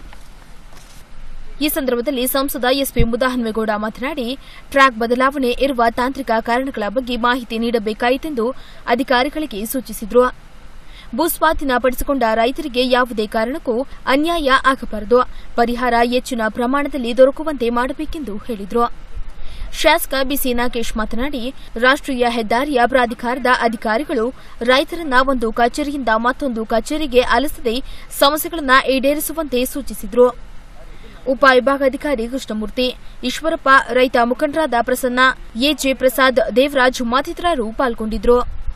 ಈ ಸಂದರ್ಭದಲ್ಲಿ ಸಂಸದ ಎಸ್ಪಿ ಮುದಹನುಮೇಗೌಡ ಮಾತನಾಡಿ ಟ್ರ್ಯಾಕ್ ಬದಲಾವಣೆ ಇರುವ ತಾಂತ್ರಿಕ ಕಾರಣಗಳ ಬಗ್ಗೆ ಮಾಹಿತಿ ನೀಡಬೇಕಾಯಿತೆಂದು ಅಧಿಕಾರಿಗಳಿಗೆ ಸೂಚಿಸಿದರು ಭೂಸ್ವಾಧೀನ ಪಡಿಸಿಕೊಂಡ ರೈತರಿಗೆ ಯಾವುದೇ ಕಾರಣಕ್ಕೂ ಅನ್ಯಾಯ ಆಗಬಾರದು ಪರಿಹಾರ ಹೆಚ್ಚಿನ ಪ್ರಮಾಣದಲ್ಲಿ ದೊರಕುವಂತೆ ಮಾಡಬೇಕೆಂದು ಹೇಳಿದರು ಶಾಸಕ ಬಿಸಿ ನಾಗೇಶ್ ಮಾತನಾಡಿ ರಾಷ್ಟ್ರೀಯ ಹೆದ್ದಾರಿಯ ಪ್ರಾಧಿಕಾರದ ಅಧಿಕಾರಿಗಳು ರೈತರನ್ನ ಒಂದು ಕಚೇರಿಯಿಂದ ಮತ್ತೊಂದು ಕಚೇರಿಗೆ ಅಲಿಸದೆ ಸಮಸ್ಯೆಗಳನ್ನು ಈಡೇರಿಸುವಂತೆ ಸೂಚಿಸಿದರು ಉಪವಿಭಾಗಾಧಿಕಾರಿ ಕೃಷ್ಣಮೂರ್ತಿ ಈಶ್ವರಪ್ಪ ರೈತ ಮುಖಂಡರಾದ ಪ್ರಸನ್ನ ಎಜೆ ಪ್ರಸಾದ್ ದೇವರಾಜ್ ಮತ್ತಿತರರು ಪಾಲ್ಗೊಂಡಿದ್ದರು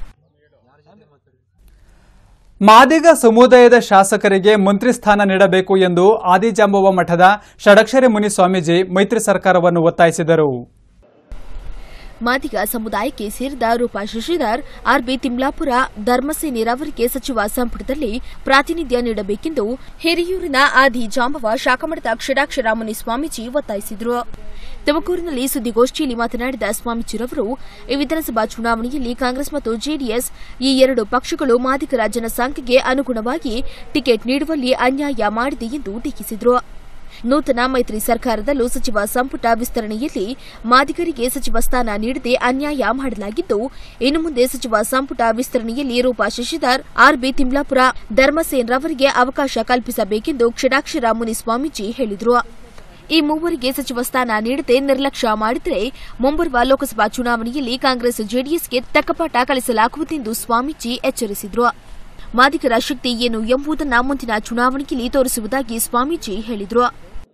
ಮಾದಿಗ ಸಮುದಾಯದ ಶಾಸಕರಿಗೆ ಮಂತ್ರಿ ಸ್ಥಾನ ನೀಡಬೇಕು ಎಂದು ಆದಿಜಾಂಬವ ಮಠದ ಷಡಕ್ಷರಿ ಮುನಿ ಸ್ವಾಮೀಜಿ ಮೈತ್ರಿ ಸರ್ಕಾರವನ್ನು ಒತ್ತಾಯಿಸಿದರು ಮಾದಿಗ ಸಮುದಾಯಕ್ಕೆ ಸೇರಿದ ರೂಪಾ ಶಶಿಧರ್ ಆರ್ಬಿ ತಿಮ್ಲಾಪುರ ಧರ್ಮಸೇನಿರವರಿಗೆ ಸಚಿವ ಸಂಪುಟದಲ್ಲಿ ಪ್ರಾತಿನಿಧ್ಯ ನೀಡಬೇಕೆಂದು ಹಿರಿಯೂರಿನ ಆದಿ ಜಾಂಬವ ಶಾಖಮಠದ ಕ್ಷಡಾಕ್ಷರ ಮುನಿ ಸ್ವಾಮೀಜಿ ಒತ್ತಾಯಿಸಿದರು ತುಮಕೂರಿನಲ್ಲಿ ಸುದ್ದಿಗೋಷ್ಠಿಯಲ್ಲಿ ಮಾತನಾಡಿದ ಸ್ವಾಮೀಜಿರವರು ಈ ವಿಧಾನಸಭಾ ಚುನಾವಣೆಯಲ್ಲಿ ಕಾಂಗ್ರೆಸ್ ಮತ್ತು ಜೆಡಿಎಸ್ ಈ ಎರಡು ಪಕ್ಷಗಳು ಮಾದಿಗರ ಜನಸಂಖ್ಯೆಗೆ ಅನುಗುಣವಾಗಿ ಟಿಕೆಟ್ ನೀಡುವಲ್ಲಿ ಅನ್ಯಾಯ ಮಾಡಿದೆ ಎಂದು ಟೀಕಿಸಿದರು ನೂತನ ಮೈತ್ರಿ ಸರ್ಕಾರದಲ್ಲೂ ಸಚಿವ ಸಂಪುಟ ವಿಸ್ತರಣೆಯಲ್ಲಿ ಮಾದಿಗರಿಗೆ ಸಚಿವ ಸ್ಥಾನ ನೀಡದೆ ಅನ್ಯಾಯ ಮಾಡಲಾಗಿದ್ದು ಇನ್ನು ಮುಂದೆ ಸಚಿವ ಸಂಪುಟ ವಿಸ್ತರಣೆಯಲ್ಲಿ ರೂಪಾ ಶಶಿಧರ್ ಆರ್ಬಿ ತಿಮ್ಲಾಪುರ ಧರ್ಮಸೇನ್ ರವರಿಗೆ ಅವಕಾಶ ಕಲ್ಪಿಸಬೇಕೆಂದು ಕ್ಷಡಾಕ್ಷರ ಮುನಿ ಸ್ವಾಮೀಜಿ ಹೇಳಿದರು ಈ ಮೂವರಿಗೆ ಸಚಿವ ಸ್ಥಾನ ನೀಡದೆ ನಿರ್ಲಕ್ಷ್ಯ ಮಾಡಿದರೆ ಮುಂಬರುವ ಲೋಕಸಭಾ ಚುನಾವಣೆಯಲ್ಲಿ ಕಾಂಗ್ರೆಸ್ ಜೆಡಿಎಸ್ಗೆ ತಕ್ಕಪಾಠ ಕಲಿಸಲಾಗುವುದೆಂದು ಸ್ವಾಮೀಜಿ ಎಚ್ಚರಿಸಿದರು ಮಾದಿಗರ ಶಕ್ತಿ ಏನು ಎಂಬುದನ್ನು ಮುಂದಿನ ಚುನಾವಣೆಯಲ್ಲಿ ತೋರಿಸುವುದಾಗಿ ಸ್ವಾಮೀಜಿ ಹೇಳಿದರು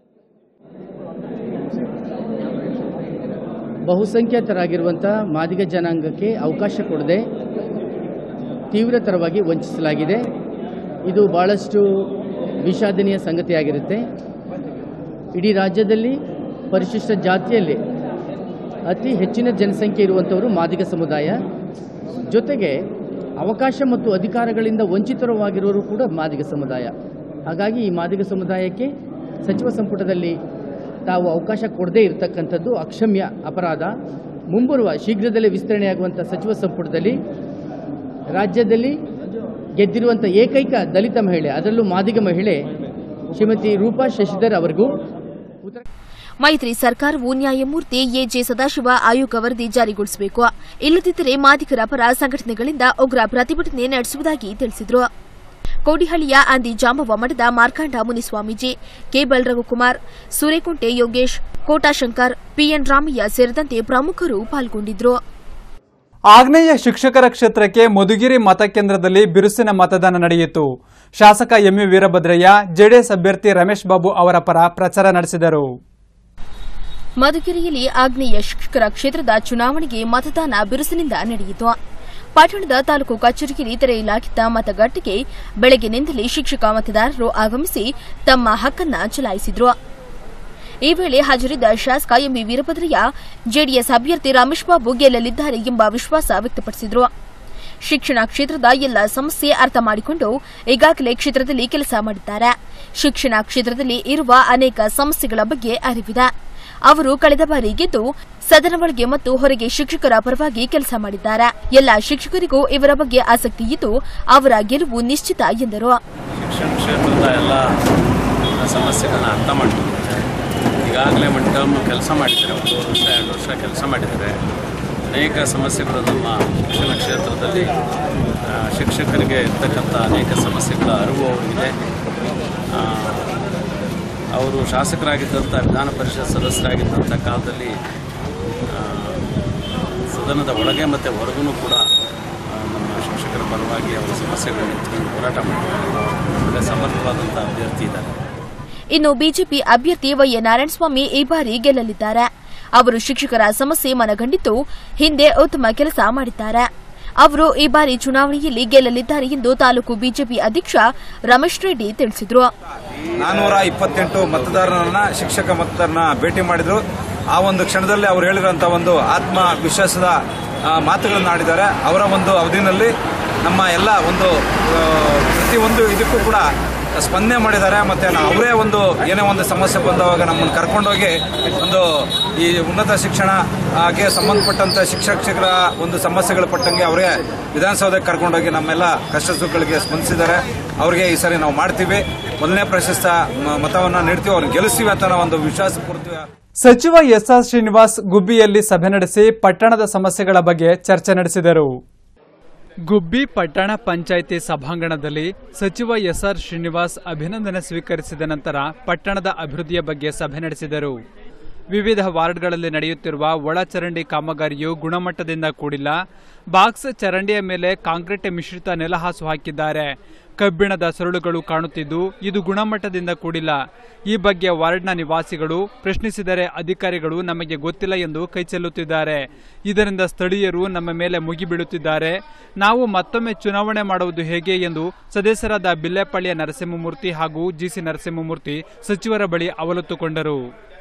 ಬಹುಸಂಖ್ಯಾತರಾಗಿರುವಂಥ ಮಾದಿಗ ಜನಾಂಗಕ್ಕೆ ಅವಕಾಶ ಕೊಡದೆ ತೀವ್ರತರವಾಗಿ ವಂಚಿಸಲಾಗಿದೆ ಇದು ಭಾಳಷ್ಟು ವಿಷಾದನೀಯ ಸಂಗತಿಯಾಗಿರುತ್ತೆ ಇಡೀ ರಾಜ್ಯದಲ್ಲಿ ಪರಿಶಿಷ್ಟ ಜಾತಿಯಲ್ಲಿ ಅತಿ ಹೆಚ್ಚಿನ ಜನಸಂಖ್ಯೆ ಇರುವಂಥವರು ಮಾದಿಗ ಸಮುದಾಯ ಜೊತೆಗೆ ಅವಕಾಶ ಮತ್ತು ಅಧಿಕಾರಗಳಿಂದ ವಂಚಿತರವಾಗಿರೋರು ಕೂಡ ಮಾದಿಗ ಸಮುದಾಯ ಹಾಗಾಗಿ ಈ ಮಾದಿಗ ಸಮುದಾಯಕ್ಕೆ ಸಚಿವ ಸಂಪುಟದಲ್ಲಿ ತಾವು ಅವಕಾಶ ಕೊಡದೇ ಇರತಕ್ಕಂಥದ್ದು ಅಕ್ಷಮ್ಯ ಅಪರಾಧ ಮುಂಬರುವ ಶೀಘ್ರದಲ್ಲೇ ವಿಸ್ತರಣೆಯಾಗುವಂಥ ಸಚಿವ ಸಂಪುಟದಲ್ಲಿ ರಾಜ್ಯದಲ್ಲಿ ಗೆದ್ದಿರುವಂಥ ಏಕೈಕ ದಲಿತ ಮಹಿಳೆ ಅದರಲ್ಲೂ ಮಾದಿಗ ಮಹಿಳೆ ಶ್ರೀಮತಿ ರೂಪಾ ಶಶಿಧರ್ ಅವರಿಗೂ ಉತ್ತರ ಮೈತ್ರಿ ಸರ್ಕಾರವು ನ್ಯಾಯಮೂರ್ತಿ ಎಜೆ ಸದಾಶಿವ ಆಯೋಗ ವರದಿ ಜಾರಿಗೊಳಿಸಬೇಕು ಇಲ್ಲದಿದ್ದರೆ ಮಾದಿಗರ ಪರ ಸಂಘಟನೆಗಳಿಂದ ಉಗ್ರ ಪ್ರತಿಭಟನೆ ನಡೆಸುವುದಾಗಿ ತಿಳಿಸಿದರು ಕೋಡಿಹಳ್ಳಿಯ ಅಂದಿ ಜಾಂಬವ ಮಠದ ಮಾರ್ಕಾಂಡ ಮುನಿಸ್ವಾಮೀಜಿ ಕೇಬಲ್ ರಘುಕುಮಾರ್ ಸೂರೇಕುಂಟೆ ಯೋಗೇಶ್ ಕೋಟಾಶಂಕರ್ ಪಿಎನ್ ರಾಮಯ್ಯ ಸೇರಿದಂತೆ ಪ್ರಮುಖರು ಪಾಲ್ಗೊಂಡಿದ್ದರು ಆಗ್ನೇಯ ಶಿಕ್ಷಕರ ಕ್ಷೇತ್ರಕ್ಕೆ ಮಧುಗಿರಿ ಮತಕೇಂದ್ರದಲ್ಲಿ ಬಿರುಸಿನ ಮತದಾನ ನಡೆಯಿತು ಶಾಸಕ ಎಂಎ ವೀರಭದ್ರಯ್ಯ ಜೆಡಿಎಸ್ ಅಭ್ಯರ್ಥಿ ರಮೇಶ್ ಬಾಬು ಅವರ ಪರ ಪ್ರಚಾರ ನಡೆಸಿದರು ಮಧುಗಿರಿಯಲ್ಲಿ ಆಗ್ನೇಯ ಶಿಕ್ಷಕರ ಕ್ಷೇತ್ರದ ಚುನಾವಣೆಗೆ ಮತದಾನ ಬಿರುಸಿನಿಂದ ನಡೆಯಿತು ಪಟ್ಟಣದ ತಾಲೂಕು ಕಚೇರಿಯಲ್ಲಿ ತೆರೆಯಲಾಗಿದ್ದ ಮತಗಟ್ಟೆಗೆ ಬೆಳಗ್ಗಿನಿಂದಲೇ ಶಿಕ್ಷಕ ಮತದಾರರು ಆಗಮಿಸಿ ತಮ್ಮ ಹಕ್ಕನ್ನ ಚಲಾಯಿಸಿದ್ರು ಈ ವೇಳೆ ಹಾಜರಿದ್ದ ಶಾಸಕ ಎಂಬಿ ವೀರಭದ್ರಯ್ಯ ಜೆಡಿಎಸ್ ಅಭ್ಯರ್ಥಿ ರಮೇಶ್ ಬಾಬು ಗೆಲ್ಲಲಿದ್ದಾರೆ ಎಂಬ ವಿಶ್ವಾಸ ವ್ಯಕ್ತಪಡಿಸಿದರು ಶಿಕ್ಷಣ ಕ್ಷೇತ್ರದ ಎಲ್ಲ ಸಮಸ್ಯೆ ಅರ್ಥ ಮಾಡಿಕೊಂಡು ಈಗಾಗಲೇ ಕ್ಷೇತ್ರದಲ್ಲಿ ಕೆಲಸ ಮಾಡಿದ್ದಾರೆ ಶಿಕ್ಷಣ ಕ್ಷೇತ್ರದಲ್ಲಿ ಇರುವ ಅನೇಕ ಸಮಸ್ಯೆಗಳ ಬಗ್ಗೆ ಅರಿವಿದೆ ಅವರು ಕಳೆದ ಬಾರಿ ಗೆದ್ದು ಸದನ ಒಳಗೆ ಮತ್ತು ಹೊರಗೆ ಶಿಕ್ಷಕರ ಪರವಾಗಿ ಕೆಲಸ ಮಾಡಿದ್ದಾರೆ ಎಲ್ಲ ಶಿಕ್ಷಕರಿಗೂ ಇವರ ಬಗ್ಗೆ ಆಸಕ್ತಿ ಇದ್ದು ಅವರ ಗೆಲುವು ನಿಶ್ಚಿತ ಎಂದರು ಶಿಕ್ಷಣ ಕ್ಷೇತ್ರದ ಎಲ್ಲ ಸಮಸ್ಯೆಗಳನ್ನ ಅರ್ಥ ಮಾಡ್ಕೊಂಡಿದ್ದಾರೆ ಈಗಾಗಲೇ ಒನ್ ಟರ್ಮ್ ಕೆಲಸ ಮಾಡಿದ್ದಾರೆ ಒಂದು ವರ್ಷ ಎರಡು ವರ್ಷ ಕೆಲಸ ಮಾಡಿದ್ದಾರೆ ಅನೇಕ ಸಮಸ್ಯೆಗಳು ನಮ್ಮ ಶಿಕ್ಷಣ ಕ್ಷೇತ್ರದಲ್ಲಿ ಆ, ಶಿಕ್ಷಕರಿಗೆ ಇರ್ತಕ್ಕಂಥ ಅನೇಕ ಸಮಸ್ಯೆಗಳ ಅರಿವು ಅವರಿಗಿದೆ ಆ, ಅವರು ಶಾಸಕರಾಗಿದ್ದಂಥ ವಿಧಾನ ಪರಿಷತ್ ಸದಸ್ಯರಾಗಿದ್ದಂಥ ಕಾಲದಲ್ಲಿ ಆ, ಸದನದ ಒಳಗೆ ಮತ್ತು ಹೊರಗೂ ಕೂಡ ಆ, ನಮ್ಮ ಶಿಕ್ಷಕರ ಪರವಾಗಿ ಅವರ ಸಮಸ್ಯೆಗಳನ್ನ ಎತ್ಕೊಂಡು ಹೋರಾಟ ಮಾಡಿದ್ದಾರೆ ಒಳ್ಳೆ ಸಮರ್ಥವಾದಂಥ ಅಭ್ಯರ್ಥಿ ಇದ್ದಾರೆ ಇನ್ನು ಬಿಜೆಪಿ ಅಭ್ಯರ್ಥಿ ವೈಎ ನಾರಾಯಣಸ್ವಾಮಿ ಈ ಬಾರಿ ಗೆಲ್ಲಲಿದ್ದಾರೆ ಅವರು ಶಿಕ್ಷಕರ ಸಮಸ್ಯೆ ಮನಗಂಡಿದ್ದು ಹಿಂದೆ ಉತ್ತಮ ಕೆಲಸ ಮಾಡಿದ್ದಾರೆ ಅವರು ಈ ಬಾರಿ ಚುನಾವಣೆಯಲ್ಲಿ ಗೆಲ್ಲಲಿದ್ದಾರೆ ಎಂದು ತಾಲೂಕು ಬಿಜೆಪಿ ಅಧ್ಯಕ್ಷ ರಮೇಶ್ ರೆಡ್ಡಿ ತಿಳಿಸಿದರು ನಾನೂರ ಇಪ್ಪತ್ತೆಂಟು ಮತದಾರರನ್ನ ಶಿಕ್ಷಕ ಮತದಾರನ ಭೇಟಿ ಮಾಡಿದ್ರು ಆ ಒಂದು ಕ್ಷಣದಲ್ಲಿ ಅವರು ಹೇಳಿರುವಂತಹ ಒಂದು ಆತ್ಮವಿಶ್ವಾಸದ ಆ, ಮಾತುಗಳನ್ನು ಆಡಿದ್ದಾರೆ ಅವರ ಒಂದು ಅವಧಿನಲ್ಲಿ ನಮ್ಮ ಎಲ್ಲ ಒಂದು ಆ, ಪ್ರತಿಯೊಂದು ಇದಕ್ಕೂ ಕೂಡ ಸ್ಪಂದನೆ ಮಾಡಿದ್ದಾರೆ ಮತ್ತೆ ನಾ- ಅವರೇ ಒಂದು ಏನೇ ಒಂದು ಸಮಸ್ಯೆ ಬಂದವಾಗ ನಮ್ಮನ್ನು ಕರ್ಕೊಂಡೋಗಿ ಒಂದು ಈ ಉನ್ನತ ಶಿಕ್ಷಣಕ್ಕೆ ಸಂಬಂಧಪಟ್ಟಂತ ಶಿಕ್ಷಕರ ಒಂದು ಸಮಸ್ಯೆಗಳು ಪಟ್ಟಂಗೆ ಅವರೇ ವಿಧಾನಸೌಧಕ್ಕೆ ಕರ್ಕೊಂಡೋಗಿ ನಮ್ಮೆಲ್ಲ ಕಷ್ಟ ಸುಖಗಳಿಗೆ ಸ್ಪಂದಿಸಿದ್ದಾರೆ ಅವರಿಗೆ ಈ ಸರಿ ನಾವು ಮಾಡ್ತೀವಿ ಮೊದಲನೇ ಪ್ರಶಸ್ತ ಮ- ಮತವನ್ನ ನೀಡ್ತೀವಿ ಅವ್ರನ್ನ ಗೆಲ್ಲಿಸ್ತೀವಿ ಅಂತ ನಾವು ಒಂದು ವಿಶ್ವಾಸ ಪೂರ್ತಿ ಸಚಿವ ಎಸ್ಆರ್ ಶ್ರೀನಿವಾಸ್ ಗುಬ್ಬಿಯಲ್ಲಿ ಸಭೆ ನಡೆಸಿ ಪಟ್ಟಣದ ಸಮಸ್ಯೆಗಳ ಬಗ್ಗೆ ಚರ್ಚೆ ನಡೆಸಿದರು ಗುಬ್ಬಿ ಪಟ್ಟಣ ಪಂಚಾಯಿತಿ ಸಭಾಂಗಣದಲ್ಲಿ ಸಚಿವ ಎಸ್ಆರ್ ಶ್ರೀನಿವಾಸ್ ಅಭಿನಂದನೆ ಸ್ವೀಕರಿಸಿದ ನಂತರ ಪಟ್ಟಣದ ಅಭಿವೃದ್ಧಿಯ ಬಗ್ಗೆ ಸಭೆ ನಡೆಸಿದರು ವಿವಿಧ ವಾರ್ಡ್ಗಳಲ್ಲಿ ನಡೆಯುತ್ತಿರುವ ಒಳಚರಂಡಿ ಕಾಮಗಾರಿಯು ಗುಣಮಟ್ಟದಿಂದ ಕೂಡಿಲ್ಲ ಬಾಕ್ಸ್ ಚರಂಡಿಯ ಮೇಲೆ ಕಾಂಕ್ರೀಟ್ ಮಿಶ್ರಿತ ನೆಲಹಾಸು ಹಾಕಿದ್ದಾರೆ ಕಬ್ಬಿಣದ ಸರಳುಗಳು ಕಾಣುತ್ತಿದ್ದು ಇದು ಗುಣಮಟ್ಟದಿಂದ ಕೂಡಿಲ್ಲ ಈ ಬಗ್ಗೆ ವಾರ್ಡ್ನ ನಿವಾಸಿಗಳು ಪ್ರಶ್ನಿಸಿದರೆ ಅಧಿಕಾರಿಗಳು ನಮಗೆ ಗೊತ್ತಿಲ್ಲ ಎಂದು ಕೈಚೆಲ್ಲುತ್ತಿದ್ದಾರೆ ಇದರಿಂದ ಸ್ಥಳೀಯರು ನಮ್ಮ ಮೇಲೆ ಮುಗಿಬೀಳುತ್ತಿದ್ದಾರೆ ನಾವು ಮತ್ತೊಮ್ಮೆ ಚುನಾವಣೆ ಮಾಡುವುದು ಹೇಗೆ ಎಂದು ಸದಸ್ಯರಾದ ಬಿಲ್ಲೆಪಳ್ಳಿಯ ನರಸಿಂಹಮೂರ್ತಿ ಹಾಗೂ ಜಿಸಿ ನರಸಿಂಹಮೂರ್ತಿ ಸಚಿವರ ಬಳಿ ಅವಲತ್ತುಕೊಂಡರು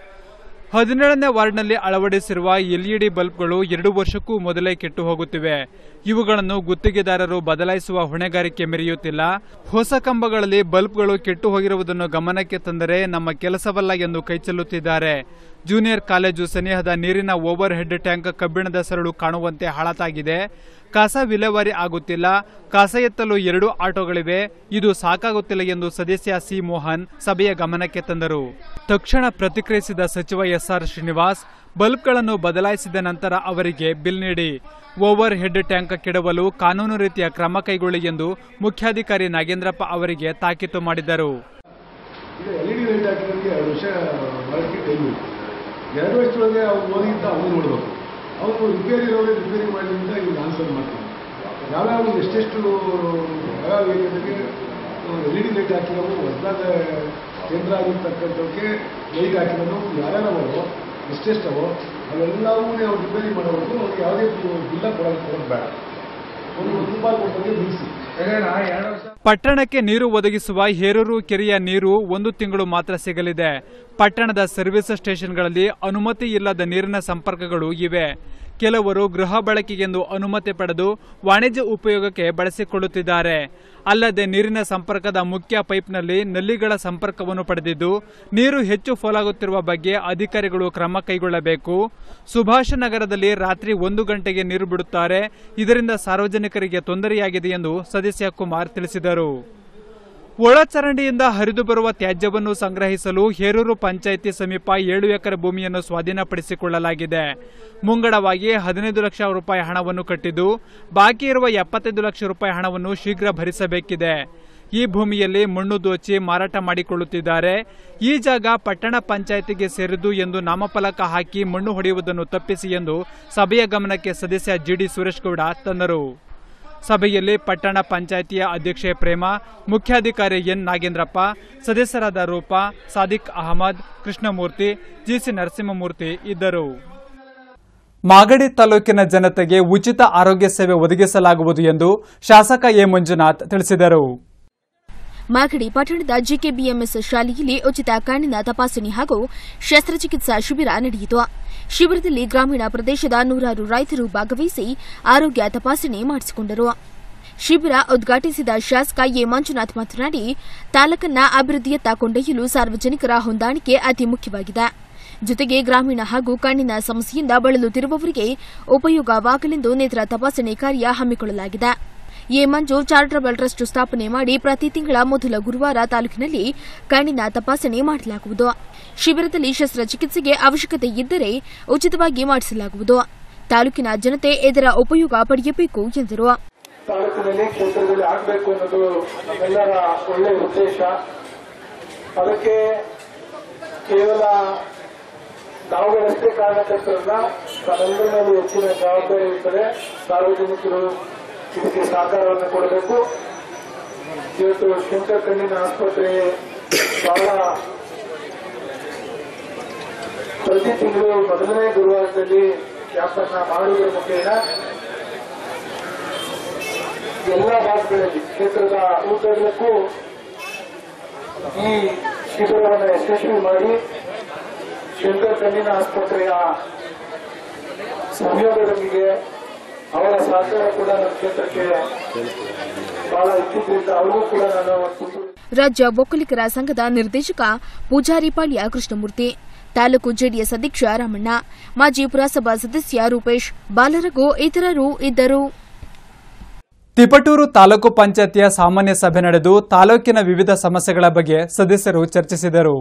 ಹದಿನೇಳನೇ ವಾರ್ಡ್ನಲ್ಲಿ ಅಳವಡಿಸಿರುವ ಎಲ್ಇಡಿ ಬಲ್ಬ್ಗಳು ಎರಡು ವರ್ಷಕ್ಕೂ ಮೊದಲೇ ಕೆಟ್ಟು ಹೋಗುತ್ತಿವೆ ಇವುಗಳನ್ನು ಗುತ್ತಿಗೆದಾರರು ಬದಲಾಯಿಸುವ ಹೊಣೆಗಾರಿಕೆ ಮೆರೆಯುತ್ತಿಲ್ಲ ಹೊಸ ಕಂಬಗಳಲ್ಲಿ ಬಲ್ಬ್ಗಳು ಕೆಟ್ಟು ಹೋಗಿರುವುದನ್ನು ಗಮನಕ್ಕೆ ತಂದರೆ ನಮ್ಮ ಕೆಲಸವಲ್ಲ ಎಂದು ಕೈಚೆಲ್ಲುತ್ತಿದ್ದಾರೆ ಜೂನಿಯರ್ ಕಾಲೇಜು ಸನಿಹದ ನೀರಿನ ಓವರ್ ಹೆಡ್ ಟ್ಯಾಂಕ್ ಕಬ್ಬಿಣದ ಸರಳು ಕಾಣುವಂತೆ ಹಾಳಾತಾಗಿದೆ ಕಸ ವಿಲೇವಾರಿ ಆಗುತ್ತಿಲ್ಲ ಕಸ ಎತ್ತಲು ಎರಡು ಆಟೋಗಳಿವೆ ಇದು ಸಾಕಾಗುತ್ತಿಲ್ಲ ಎಂದು ಸದಸ್ಯ ಸಿ ಮೋಹನ್ ಸಭೆಯ ಗಮನಕ್ಕೆ ತಂದರು ತಕ್ಷಣ ಪ್ರತಿಕ್ರಿಯಿಸಿದ ಸಚಿವ ಎಸ್ಆರ್ ಶ್ರೀನಿವಾಸ್ ಬಲ್ಬ್ಗಳನ್ನು ಬದಲಾಯಿಸಿದ ನಂತರ ಅವರಿಗೆ ಬಿಲ್ ನೀಡಿ ಓವರ್ ಹೆಡ್ ಟ್ಯಾಂಕ್ ಕೆಡವಲು ಕಾನೂನು ರೀತಿಯ ಕ್ರಮ ಕೈಗೊಳ್ಳಿ ಎಂದು ಮುಖ್ಯಾಧಿಕಾರಿ ನಾಗೇಂದ್ರಪ್ಪ ಅವರಿಗೆ ತಾಕೀತು ಮಾಡಿದರು ಈಗ ಎಲ್ ಇ ಡಿ ಲೈಟ್ ಹಾಕಿರೋರಿಗೆ ಎರಡು ವರ್ಷ ಬಳಕೆ ಟೈಮ್ ಎರಡು ವರ್ಷದೊಳಗೆ ಅವ್ರು ಓದಿದ್ದ ಅವ್ನು ನೋಡಬೇಕು ಅವನು ರಿಪೇರಿ ಇರೋರಿಗೆ ರಿಪೇರಿ ಮಾಡಿದ್ರಿಂದ ಇವ್ನು ಆನ್ಸರ್ ಮಾಡ್ತಾನೆ ಯಾವ್ಯಾವ ಎಷ್ಟೆಷ್ಟು ಯಾವ್ಯಾವ ಏರಿಯಾದಾಗೆ ಎಲ್ ಇ ಡಿ ಲೈಟ್ ಹಾಕಿರೋವು ಹೊಸದಾದ ಕೇಂದ್ರ ಆಗಿರ್ತಕ್ಕಂಥವಕ್ಕೆ ಲೈಟ್ ಹಾಕಿರೋದು ಯಾರ್ಯಾರವೋ ಎಷ್ಟೆಷ್ಟವೋ ಅವೆಲ್ಲವೂ ಅವ್ರು ರಿಪೇರಿ ಮಾಡೋವರೆಗೂ ಅವ್ರಿಗೆ ಯಾವುದೇ ಬಿಲ್ಲ ಕೊಡೋದು ಕೊಡೋದು ಬೇಡ ಒಂದು ಒಂದು ರೂಪಾಯಿ ಕೊಟ್ಟಂಗೆ ನಿಲ್ಲಿಸಿ ಎರಡು ವರ್ಷ ಪಟ್ಟಣಕ್ಕೆ ನೀರು ಒದಗಿಸುವ ಹೇರೂರು ಕೆರೆಯ ನೀರು ಒಂದು ತಿಂಗಳು ಮಾತ್ರ ಸಿಗಲಿದೆ ಪಟ್ಟಣದ ಸರ್ವಿಸ್ ಸ್ಟೇಷನ್ಗಳಲ್ಲಿ ಅನುಮತಿ ಇಲ್ಲದ ನೀರಿನ ಸಂಪರ್ಕಗಳು ಇವೆ ಕೆಲವರು ಗೃಹ ಬಳಕೆಗೆಂದು ಅನುಮತಿ ಪಡೆದು ವಾಣಿಜ್ಯ ಉಪಯೋಗಕ್ಕೆ ಬಳಸಿಕೊಳ್ಳುತ್ತಿದ್ದಾರೆ ಅಲ್ಲದೆ ನೀರಿನ ಸಂಪರ್ಕದ ಮುಖ್ಯ ಪೈಪ್ನಲ್ಲಿ ನಲ್ಲಿಗಳ ಸಂಪರ್ಕವನ್ನು ಪಡೆದಿದ್ದು ನೀರು ಹೆಚ್ಚು ಪೋಲಾಗುತ್ತಿರುವ ಬಗ್ಗೆ ಅಧಿಕಾರಿಗಳು ಕ್ರಮ ಕೈಗೊಳ್ಳಬೇಕು ಸುಭಾಷ ನಗರದಲ್ಲಿ ರಾತ್ರಿ ಒಂದು ಗಂಟೆಗೆ ನೀರು ಬಿಡುತ್ತಾರೆ ಇದರಿಂದ ಸಾರ್ವಜನಿಕರಿಗೆ ತೊಂದರೆಯಾಗಿದೆ ಎಂದು ಸದಸ್ಯ ಕುಮಾರ್ ತಿಳಿಸಿದರು ಒಳಚರಂಡಿಯಿಂದ ಹರಿದು ಬರುವ ತ್ಯಾಜ್ಯವನ್ನು ಸಂಗ್ರಹಿಸಲು ಹೇರೂರು ಪಂಚಾಯಿತಿ ಸಮೀಪ ಏಳು ಎಕರೆ ಭೂಮಿಯನ್ನು ಸ್ವಾಧೀನಪಡಿಸಿಕೊಳ್ಳಲಾಗಿದೆ ಮುಂಗಡವಾಗಿ ಹದಿನೈದು ಲಕ್ಷ ರೂಪಾಯಿ ಹಣವನ್ನು ಕಟ್ಟಿದ್ದು ಬಾಕಿ ಇರುವ ಎಪ್ಪತ್ತೈದು ಲಕ್ಷ ರೂಪಾಯಿ ಹಣವನ್ನು ಶೀಘ್ರ ಭರಿಸಬೇಕಿದೆ ಈ ಭೂಮಿಯಲ್ಲಿ ಮಣ್ಣು ದೋಚಿ ಮಾರಾಟ ಮಾಡಿಕೊಳ್ಳುತ್ತಿದ್ದಾರೆ ಈ ಜಾಗ ಪಟ್ಟಣ ಪಂಚಾಯಿತಿಗೆ ಸೇರಿದ್ದು ಎಂದು ನಾಮಫಲಕ ಹಾಕಿ ಮಣ್ಣು ಹೊಡೆಯುವುದನ್ನು ತಪ್ಪಿಸಿ ಎಂದು ಸಭೆಯ ಗಮನಕ್ಕೆ ಸದಸ್ಯ ಜಿಡಿ ಸುರೇಶ್ ಗೌಡ ತಂದರು ಸಭೆಯಲ್ಲಿ ಪಟ್ಟಣ ಪಂಚಾಯಿತಿಯ ಅಧ್ಯಕ್ಷೆ ಪ್ರೇಮ ಮುಖ್ಯಾಧಿಕಾರಿ ಎನ್ ನಾಗೇಂದ್ರಪ್ಪ ಸದಸ್ಯರಾದ ರೂಪಾ ಸಾದಿಕ್ ಅಹಮದ್ ಕೃಷ್ಣಮೂರ್ತಿ ಜಿಸಿ ನರಸಿಂಹಮೂರ್ತಿ ಇದ್ದರು ಮಾಗಡಿ ತಾಲೂಕಿನ ಜನತೆಗೆ ಉಚಿತ ಆರೋಗ್ಯ ಸೇವೆ ಒದಗಿಸಲಾಗುವುದು ಎಂದು ಶಾಸಕ ಎ ಮಂಜುನಾಥ್ ತಿಳಿಸಿದರು ಮಾಗಡಿ ಪಟ್ಟಣದ ಜಿಕೆಬಿಎಂಎಸ್ ಶಾಲೆಯಲ್ಲಿ ಉಚಿತ ಕಣ್ಣಿನ ತಪಾಸಣೆ ಹಾಗೂ ಶಸ್ತ್ರಚಿಕಿತ್ಸಾ ಶಿಬಿರ ನಡೆಯಿತು ಶಿಬಿರದಲ್ಲಿ ಗ್ರಾಮೀಣ ಪ್ರದೇಶದ ನೂರಾರು ರೈತರು ಭಾಗವಹಿಸಿ ಆರೋಗ್ಯ ತಪಾಸಣೆ ಮಾಡಿಸಿಕೊಂಡರು ಶಿಬಿರ ಉದ್ಘಾಟಿಸಿದ ಶಾಸಕ ಎ ಮಂಜುನಾಥ್ ಮಾತನಾಡಿ ತಾಲೂಕನ್ನ ಅಭಿವೃದ್ಧಿಯತ್ತ ಕೊಂಡೊಯ್ಯಲು ಸಾರ್ವಜನಿಕರ ಹೊಂದಾಣಿಕೆ ಅತಿ ಮುಖ್ಯವಾಗಿದೆ ಜೊತೆಗೆ ಗ್ರಾಮೀಣ ಹಾಗೂ ಕಣ್ಣಿನ ಸಮಸ್ಯೆಯಿಂದ ಬಳಲುತ್ತಿರುವವರಿಗೆ ಉಪಯೋಗವಾಗಲೆಂದು ನೇತ್ರ ತಪಾಸಣೆ ಕಾರ್ಯ ಹಮ್ಮಿಕೊಳ್ಳಲಾಗಿದೆ ಎ ಮಂಜು ಚಾರಿಟಬಲ್ ಟ್ರಸ್ಟ್ ಸ್ಥಾಪನೆ ಮಾಡಿ ಪ್ರತಿ ತಿಂಗಳ ಮೊದಲ ಗುರುವಾರ ತಾಲೂಕಿನಲ್ಲಿ ಕಣ್ಣಿನ ತಪಾಸಣೆ ಮಾಡಲಾಗುವುದು ಶಿಬಿರದಲ್ಲಿ ಶಸ್ತ್ರಚಿಕಿತ್ಸೆಗೆ ಅವಶ್ಯಕತೆ ಇದ್ದರೆ ಉಚಿತವಾಗಿ ಮಾಡಿಸಲಾಗುವುದು ತಾಲೂಕಿನ ಜನತೆ ಇದರ ಉಪಯೋಗ ಪಡೆಯಬೇಕು ಎಂದರು ತಾಲೂಕಿನಲ್ಲಿ ಕ್ಷೇತ್ರದಲ್ಲಿ ಆಗಬೇಕು ಅನ್ನೋದು ನಮ್ಮೆಲ್ಲರ ಒಳ್ಳೆಯ ಉದ್ದೇಶ ಅದಕ್ಕೆ ಕೇವಲ ನಾವುಗಳಷ್ಟೇ ಕಾರಣಕರ್ತರಲ್ಲ ತಮ್ಮೆಲ್ಲರ ಮೇಲೆ ಹೆಚ್ಚಿನ ಜವಾಬ್ದಾರಿ ಇರ್ತದೆ ಸಾರ್ವಜನಿಕರು ಇದಕ್ಕೆ ಸಹಕಾರವನ್ನು ಕೊಡಬೇಕು ಇವತ್ತು ಶಂಕರ್ ಕಣ್ಣಿನ ಆಸ್ಪತ್ರೆ ಬಹಳ ಪ್ರತಿ ತಿಂಗಳು ಮೊದಲನೇ ಗುರುವಾರದಲ್ಲಿ ಕ್ಯಾಂಪನ್ನ ಮಾಡುವುದರ ಮುಖೇನ ಎಲ್ಲ ಭಾಗಗಳಲ್ಲಿ ಕ್ಷೇತ್ರದ ಉದ್ದಗಲಕ್ಕೂ ಈ ಶಿಬಿರವನ್ನು ಯಶಸ್ವಿ ಮಾಡಿ ಶಂಕರ್ ಕಣ್ಣಿನ ಆಸ್ಪತ್ರೆಯ ಸಹಯೋಗದೊಂದಿಗೆ ಅವರ ಸಹಕಾರ ಕೂಡ ನಮ್ಮ ಕ್ಷೇತ್ರಕ್ಕೆ ಬಹಳ ಇದ್ದಿದ್ದರಿಂದ ಅವ್ರಿಗೂ ಕೂಡ ನಾನು ಒಂದು ರಾಜ್ಯ ಒಕ್ಕಲಿಗರ ಸಂಘದ ನಿರ್ದೇಶಕ ಪೂಜಾರಿಪಾಳ್ಯ ಕೃಷ್ಣಮೂರ್ತಿ ತಾಲೂಕು ಜೆಡಿಎಸ್ ಅಧ್ಯಕ್ಷ ರಾಮಣ್ಣ ಮಾಜಿ ಪುರಸಭಾ ಸದಸ್ಯ ರೂಪೇಶ್ ಬಾಲರಘು ಇತರರು ಇದ್ದರು ತಿಪಟೂರು ತಾಲೂಕು ಪಂಚಾಯತಿಯ ಸಾಮಾನ್ಯ ಸಭೆ ನಡೆದು ತಾಲೂಕಿನ ವಿವಿಧ ಸಮಸ್ಯೆಗಳ ಬಗ್ಗೆ ಸದಸ್ಯರು ಚರ್ಚಿಸಿದರು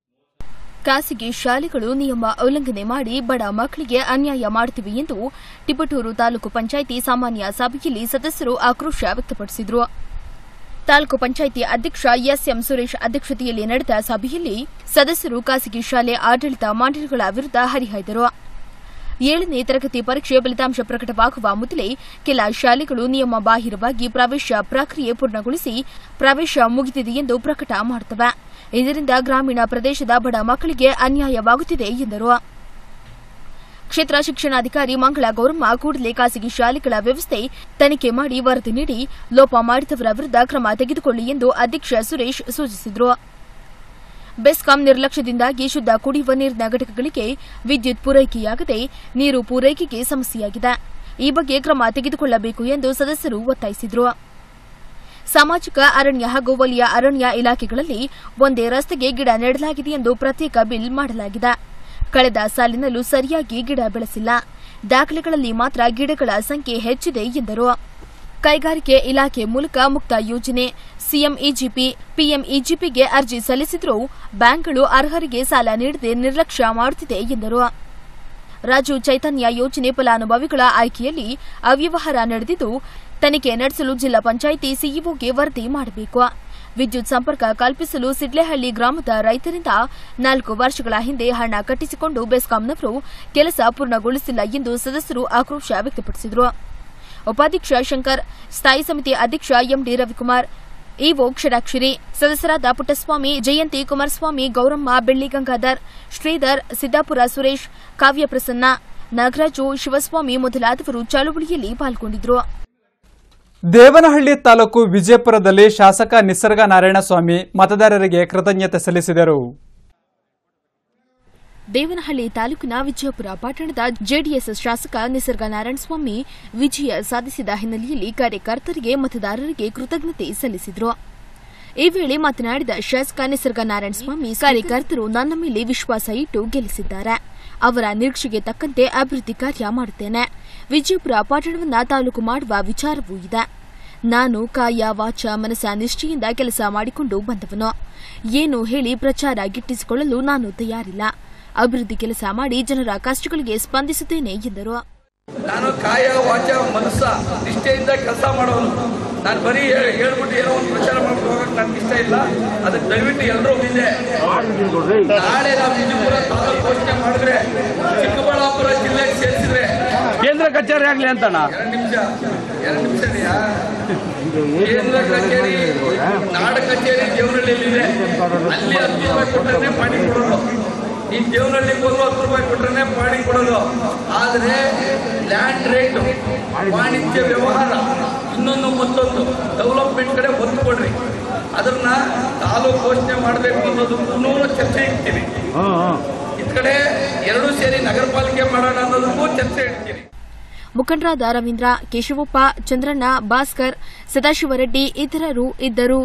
ಖಾಸಗಿ ಶಾಲೆಗಳು ನಿಯಮ ಉಲ್ಲಂಘನೆ ಮಾಡಿ ಬಡ ಮಕ್ಕಳಿಗೆ ಅನ್ಯಾಯ ಮಾಡುತ್ತಿವೆ ಎಂದು ತಿಪಟೂರು ತಾಲೂಕು ಪಂಚಾಯಿತಿ ಸಾಮಾನ್ಯ ಸಭೆಯಲ್ಲಿ ಸದಸ್ಯರು ಆಕ್ರೋಶ ವ್ಯಕ್ತಪಡಿಸಿದರು ತಾಲೂಕು ಪಂಚಾಯಿತಿ ಅಧ್ಯಕ್ಷ ಎಸ್ಎಂ ಸುರೇಶ್ ಅಧ್ಯಕ್ಷತೆಯಲ್ಲಿ ನಡೆದ ಸಭೆಯಲ್ಲಿ ಸದಸ್ಯರು ಖಾಸಗಿ ಶಾಲೆ ಆಡಳಿತ ಮಂಡಳಿಗಳ ವಿರುದ್ಧ ಹರಿಹಾಯ್ದರು ಏಳನೇ ತರಗತಿ ಪರೀಕ್ಷೆ ಫಲಿತಾಂಶ ಪ್ರಕಟವಾಗುವ ಮೊದಲೇ ಕೆಲ ಶಾಲೆಗಳು ನಿಯಮ ಬಾಹಿರವಾಗಿ ಪ್ರವೇಶ ಪ್ರಕ್ರಿಯೆ ಪೂರ್ಣಗೊಳಿಸಿ ಪ್ರವೇಶ ಮುಗಿದಿದೆ ಎಂದು ಪ್ರಕಟ ಮಾಡುತ್ತವೆ ಇದರಿಂದ ಗ್ರಾಮೀಣ ಪ್ರದೇಶದ ಬಡ ಮಕ್ಕಳಿಗೆ ಅನ್ಯಾಯವಾಗುತ್ತಿದೆ ಎಂದರು ಕ್ಷೇತ್ರ ಶಿಕ್ಷಣಾಧಿಕಾರಿ ಮಂಗಳ ಗೌರಮ್ಮ ಕೂಡಲೇ ಖಾಸಗಿ ಶಾಲೆಗಳ ವ್ಯವಸ್ಥೆ ತನಿಖೆ ಮಾಡಿ ವರದಿ ನೀಡಿ ಲೋಪ ಮಾಡಿದವರ ವಿರುದ್ಧ ಕ್ರಮ ತೆಗೆದುಕೊಳ್ಳಿ ಎಂದು ಅಧ್ಯಕ್ಷ ಸುರೇಶ್ ಸೂಚಿಸಿದರು ಬೆಸ್ಕಾಂ ನಿರ್ಲಕ್ಷ್ಯದಿಂದಾಗಿ ಶುದ್ಧ ಕುಡಿಯುವ ನೀರಿನ ಘಟಕಗಳಿಗೆ ವಿದ್ಯುತ್ ಪೂರೈಕೆಯಾಗದೆ ನೀರು ಪೂರೈಕೆಗೆ ಸಮಸ್ಯೆಯಾಗಿದೆ ಈ ಬಗ್ಗೆ ಕ್ರಮ ತೆಗೆದುಕೊಳ್ಳಬೇಕು ಎಂದು ಸದಸ್ಯರು ಒತ್ತಾಯಿಸಿದರು ಸಾಮಾಜಿಕ ಅರಣ್ಯ ಹಾಗೂ ವಲಯ ಅರಣ್ಯ ಇಲಾಖೆಗಳಲ್ಲಿ ಒಂದೇ ರಸ್ತೆಗೆ ಗಿಡ ನೆಡಲಾಗಿದೆ ಎಂದು ಪ್ರತ್ಯೇಕ ಬಿಲ್ ಮಾಡಲಾಗಿದೆ ಕಳೆದ ಸಾಲಿನಲ್ಲೂ ಸರಿಯಾಗಿ ಗಿಡ ಬೆಳೆಸಿಲ್ಲ ದಾಖಲೆಗಳಲ್ಲಿ ಮಾತ್ರ ಗಿಡಗಳ ಸಂಖ್ಯೆ ಹೆಚ್ಚಿದೆ ಎಂದರು ಕೈಗಾರಿಕೆ ಇಲಾಖೆ ಮೂಲಕ ಮುಕ್ತ ಯೋಜನೆ ಸಿಎಂ ಇಜಿಪಿ ಪಿಎಂ ಇಜಿಪಿಗೆ ಅರ್ಜಿ ಸಲ್ಲಿಸಿದರೂ ಬ್ಯಾಂಕ್ಗಳು ಅರ್ಹರಿಗೆ ಸಾಲ ನೀಡದೆ ನಿರ್ಲಕ್ಷ್ಯ ಮಾಡುತ್ತಿದೆ ಎಂದರು ರಾಜು ಚೈತನ್ಯ ಯೋಜನೆ ಫಲಾನುಭವಿಗಳ ಆಯ್ಕೆಯಲ್ಲಿ ಅವ್ಯವಹಾರ ನಡೆದಿದ್ದು ತನಿಖೆ ನಡೆಸಲು ಜಿಲ್ಲಾ ಪಂಚಾಯಿತಿ ಸಿಇಒಗೆ ವರದಿ ಮಾಡಬೇಕು ವಿದ್ಯುತ್ ಸಂಪರ್ಕ ಕಲ್ಪಿಸಲು ಸಿಡ್ಲೆಹಳ್ಳಿ ಗ್ರಾಮದ ರೈತರಿಂದ ನಾಲ್ಕು ವರ್ಷಗಳ ಹಿಂದೆ ಹಣ ಕಟ್ಟಿಸಿಕೊಂಡು ಬೆಸ್ಕಾಂನವರು ಕೆಲಸ ಪೂರ್ಣಗೊಳಿಸಿಲ್ಲ ಎಂದು ಸದಸ್ಯರು ಆಕ್ರೋಶ ವ್ಯಕ್ತಪಡಿಸಿದರು ಉಪಾಧ್ಯಕ್ಷ ಶಂಕರ್ ಸ್ಥಾಯಿ ಸಮಿತಿ ಅಧ್ಯಕ್ಷ ಎಂಡಿ ರವಿಕುಮಾರ್ ಇಒ ಕ್ಷರಾಕ್ಷರಿ ಸದಸ್ಯರಾದ ಪುಟ್ಟಸ್ವಾಮಿ ಜಯಂತಿ ಕುಮಾರಸ್ವಾಮಿ ಗೌರಮ್ಮ ಬೆಳ್ಳಿ ಗಂಗಾಧರ್ ಶ್ರೀಧರ್ ಸಿದ್ದಾಪುರ ಸುರೇಶ್ ಕಾವ್ಯ ಪ್ರಸನ್ನ ನಾಗರಾಜು ಶಿವಸ್ವಾಮಿ ಮೊದಲಾದವರು ಚಳುವಳಿಯಲ್ಲಿ ಪಾಲ್ಗೊಂಡಿದ್ದರು ದೇವನಹಳ್ಳಿ ತಾಲೂಕು ವಿಜಯಪುರದಲ್ಲಿ ಶಾಸಕ ನಿಸರ್ಗ ನಾರಾಯಣಸ್ವಾಮಿ ಮತದಾರರಿಗೆ ಕೃತಜ್ಞತೆ ಸಲ್ಲಿಸಿದರು ದೇವನಹಳ್ಳಿ ತಾಲೂಕಿನ ವಿಜಯಪುರ ಪಟ್ಟಣದ ಜೆಡಿಎಸ್ ಶಾಸಕ ನಿಸರ್ಗ ನಾರಾಯಣಸ್ವಾಮಿ ವಿಜಯ ಸಾಧಿಸಿದ ಹಿನ್ನೆಲೆಯಲ್ಲಿ ಕಾರ್ಯಕರ್ತರಿಗೆ ಮತದಾರರಿಗೆ ಕೃತಜ್ಞತೆ ಸಲ್ಲಿಸಿದರು ಈ ವೇಳೆ ಮಾತನಾಡಿದ ಶಾಸಕ ನಿಸರ್ಗ ನಾರಾಯಣಸ್ವಾಮಿ ಕಾರ್ಯಕರ್ತರು ನನ್ನ ಮೇಲೆ ವಿಶ್ವಾಸ ಇಟ್ಟು ಗೆಲ್ಲಿಸಿದ್ದಾರೆ ಅವರ ನಿರೀಕ್ಷೆಗೆ ತಕ್ಕಂತೆ ಅಭಿವೃದ್ಧಿ ಕಾರ್ಯ ಮಾಡುತ್ತೇನೆ ವಿಜಯಪುರ ಪಟ್ಟಣವನ್ನ ತಾಲೂಕು ಮಾಡುವ ವಿಚಾರವೂ ಇದೆ ನಾನು ಕಾಯ ವಾಚ ಮನಸ್ಸ ನಿಷ್ಠೆಯಿಂದ ಕೆಲಸ ಮಾಡಿಕೊಂಡು ಬಂದವನು ಏನು ಹೇಳಿ ಪ್ರಚಾರ ಗಿಟ್ಟಿಸಿಕೊಳ್ಳಲು ನಾನು ತಯಾರಿಲ್ಲ ಅಭಿವೃದ್ಧಿ ಕೆಲಸ ಮಾಡಿ ಜನರ ಕಷ್ಟಗಳಿಗೆ ಸ್ಪಂದಿಸುತ್ತೇನೆ ಎಂದರು ನಾನು ಕಾಯ ವಾಚ ಮನಸ್ಸ ನಿಷ್ಠೆಯಿಂದ ಕೆಲಸ ಮಾಡೋನು ನಾನು ಬರೀ ಹೇಳ್- ಹೇಳ್ಬಿಟ್ಟು ಏನೋ ಒಂದು ಪ್ರಚಾರ ಮಾಡ್ಕೊಂಡು ಹೋಗಕ್ಕೆ ನನ್ಗೆ ಇಷ್ಟ ಇಲ್ಲ ಅದಕ್ಕೆ ದಯವಿಟ್ಟು ಎಲ್ಲರೂ ಇದೆ ನಾಳೆ ನಾವು ವಿಜಯಪುರ ತಾಲೂಕು ಘೋಷಣೆ ಮಾಡಿದ್ರೆ ಚಿಕ್ಕಬಳ್ಳಾಪುರ ಜಿಲ್ಲೆಗೆ ಸೇರಿಸಿದ್ರೆ ಕೇಂದ್ರ ಕಚೇರಿ ಆಗ್ಲಿ ಅಂತಣ್ಣ ಎರಡು ನಿಮಿಷ ಎರಡು ನಿಮಿಷ ಇದೆಯಾ ಕೇಂದ್ರ ಕಚೇರಿ ನಾಡ ಕಚೇರಿ ದೇವನಹಳ್ಳಿಯಲ್ಲಿದೆ ಅಲ್ಲಿ ಹತ್ತು ರೂಪಾಯಿ ಕೊಟ್ಟರೆ ಪಾಣಿ ಕೊಡೋದು ಈ ದೇವನಹಳ್ಳಿಗೆ ಹೋದ್ರು ಹತ್ತು ರೂಪಾಯಿ ಕೊಟ್ಟರೆ ಪಾಣಿ ಕೊಡೋದು ಆದ್ರೆ ಲ್ಯಾಂಡ್ ರೇಟ್ ವಾಣಿಜ್ಯ ವ್ಯವಹಾರ ಇನ್ನೊಂದು ಮತ್ತೊಂದು ಡೆವಲಪ್ಮೆಂಟ್ ಕಡೆ ಒತ್ತು ಕೊಡ್ರಿ ಅದನ್ನ ತಾಲೂಕು ಘೋಷಣೆ ಮಾಡಬೇಕು ಅನ್ನೋದಕ್ಕೂ ಚರ್ಚೆ ಇಡ್ತೀನಿ ಇದ್ ಕಡೆ ಎರಡೂ ಸೇರಿ ನಗರ ಪಾಲಿಕೆ ಮಾಡೋಣ ಅನ್ನೋದಕ್ಕೂ ಚರ್ಚೆ ಇಡ್ತೀನಿ ಮುಖಂಡರಾದ ರವೀಂದ್ರ ಕೇಶವಪ್ಪ ಚಂದ್ರಣ್ಣ ಭಾಸ್ಕರ್ ಸದಾಶಿವರೆಡ್ಡಿ ಇತರರು ಇದ್ದರು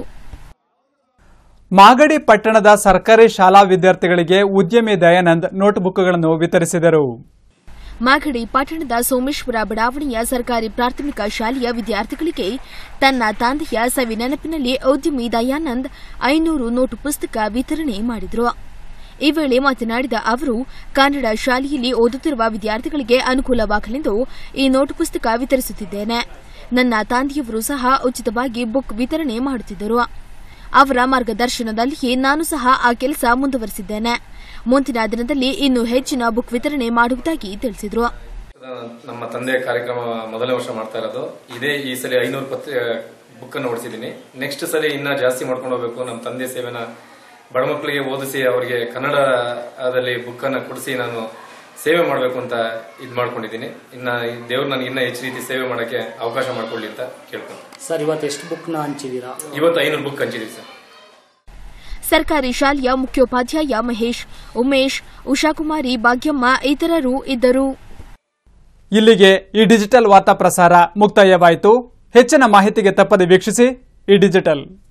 ಮಾಗಡಿ ಪಟ್ಟಣದ ಸರ್ಕಾರಿ ಶಾಲಾ ವಿದ್ಯಾರ್ಥಿಗಳಿಗೆ ಉದ್ಯಮಿ ದಯಾನಂದ್ ನೋಟ್ಬುಕ್ಗಳನ್ನು ವಿತರಿಸಿದರು ಮಾಗಡಿ ಪಟ್ಟಣದ ಸೋಮೇಶ್ವರ ಬಡಾವಣೆಯ ಸರ್ಕಾರಿ ಪ್ರಾಥಮಿಕ ಶಾಲೆಯ ವಿದ್ಯಾರ್ಥಿಗಳಿಗೆ ತನ್ನ ತಂದೆಯ ಸವಿ ನೆನಪಿನಲ್ಲಿ ಉದ್ಯಮಿ ದಯಾನಂದ್ ಐನೂರು ನೋಟು ಪುಸ್ತಕ ವಿತರಣೆ ಮಾಡಿದರು ಈ ವೇಳೆ ಮಾತನಾಡಿದ ಅವರು ಕನ್ನಡ ಶಾಲೆಯಲ್ಲಿ ಓದುತ್ತಿರುವ ವಿದ್ಯಾರ್ಥಿಗಳಿಗೆ ಅನುಕೂಲವಾಗಲೆಂದು ಈ ನೋಟು ಪುಸ್ತಕ ವಿತರಿಸುತ್ತಿದ್ದೇನೆ ನನ್ನ ತಂದೆಯವರು ಸಹ ಉಚಿತವಾಗಿ ಬುಕ್ ವಿತರಣೆ ಮಾಡುತ್ತಿದ್ದರು ಅವರ ಮಾರ್ಗದರ್ಶನದಲ್ಲಿಯೇ ನಾನು ಸಹ ಆ ಕೆಲಸ ಮುಂದುವರೆಸಿದ್ದೇನೆ ಮುಂದಿನ ದಿನದಲ್ಲಿ ಇನ್ನೂ ಹೆಚ್ಚಿನ ಬುಕ್ ವಿತರಣೆ ಮಾಡುವುದಾಗಿ ತಿಳಿಸಿದರು ನಮ್ಮ ತಂದೆ ಕಾರ್ಯಕ್ರಮ ಮೊದಲನೇ ವರ್ಷ ಮಾಡ್ತಾ ಇರೋದು ಇದೇ ಈ ಸಲ ಐನೂರು ಪತ್ರ ಬುಕ್ ಅನ್ನು ಓಡಿಸಿದ್ದೀನಿ ನೆಕ್ಸ್ಟ್ ಸಲ ಇನ್ನ ಜಾಸ್ತಿ ಮಾಡ್ಕೊಂಡು ಹೋಗ್ಬೇಕು ನಮ್ಮ ತಂದೆ ಸೇವೆನ ಬಡ ಮಕ್ಕಳಿಗೆ ಓದಿಸಿ ಅವರಿಗೆ ಕನ್ನಡದಲ್ಲಿ ಬುಕ್ ಅನ್ನ ಕೊಡಿಸಿ ನಾನು ಸೇವೆ ಮಾಡಬೇಕು ಅಂತ ಇದು ಮಾಡ್ಕೊಂಡಿದ್ದೀನಿ ಇನ್ನ ಈ ದೇವ್ರು ನನಗೆ ಇನ್ನ ಹೆಚ್ಚು ರೀತಿ ಸೇವೆ ಮಾಡಕ್ಕೆ ಅವಕಾಶ ಮಾಡ್ಕೊಳ್ಳಿ ಅಂತ ಕೇಳ್ಕೊಂಡು ಸರ್ ಇವತ್ತು ಎಷ್ಟು ಬುಕ್ನ ಹಂಚಿದ್ದೀರಾ ಇವತ್ತು ಐನೂರು ಬುಕ್ ಹಂಚಿದೀವಿ ಸರ್ ಸರ್ಕಾರಿ ಶಾಲೆಯ ಮುಖ್ಯೋಪಾಧ್ಯಾಯ ಮಹೇಶ್ ಉಮೇಶ್ ಉಷಾಕುಮಾರಿ ಭಾಗ್ಯಮ್ಮ ಇತರರು ಇದ್ದರು ಇಲ್ಲಿಗೆ ಈ ಡಿಜಿಟಲ್ ವಾರ್ತಾ ಪ್ರಸಾರ ಮುಕ್ತಾಯವಾಯಿತು ಹೆಚ್ಚಿನ ಮಾಹಿತಿಗೆ ತಪ್ಪದೆ ವೀಕ್ಷಿಸಿ ಈ ಡಿಜಿಟಲ್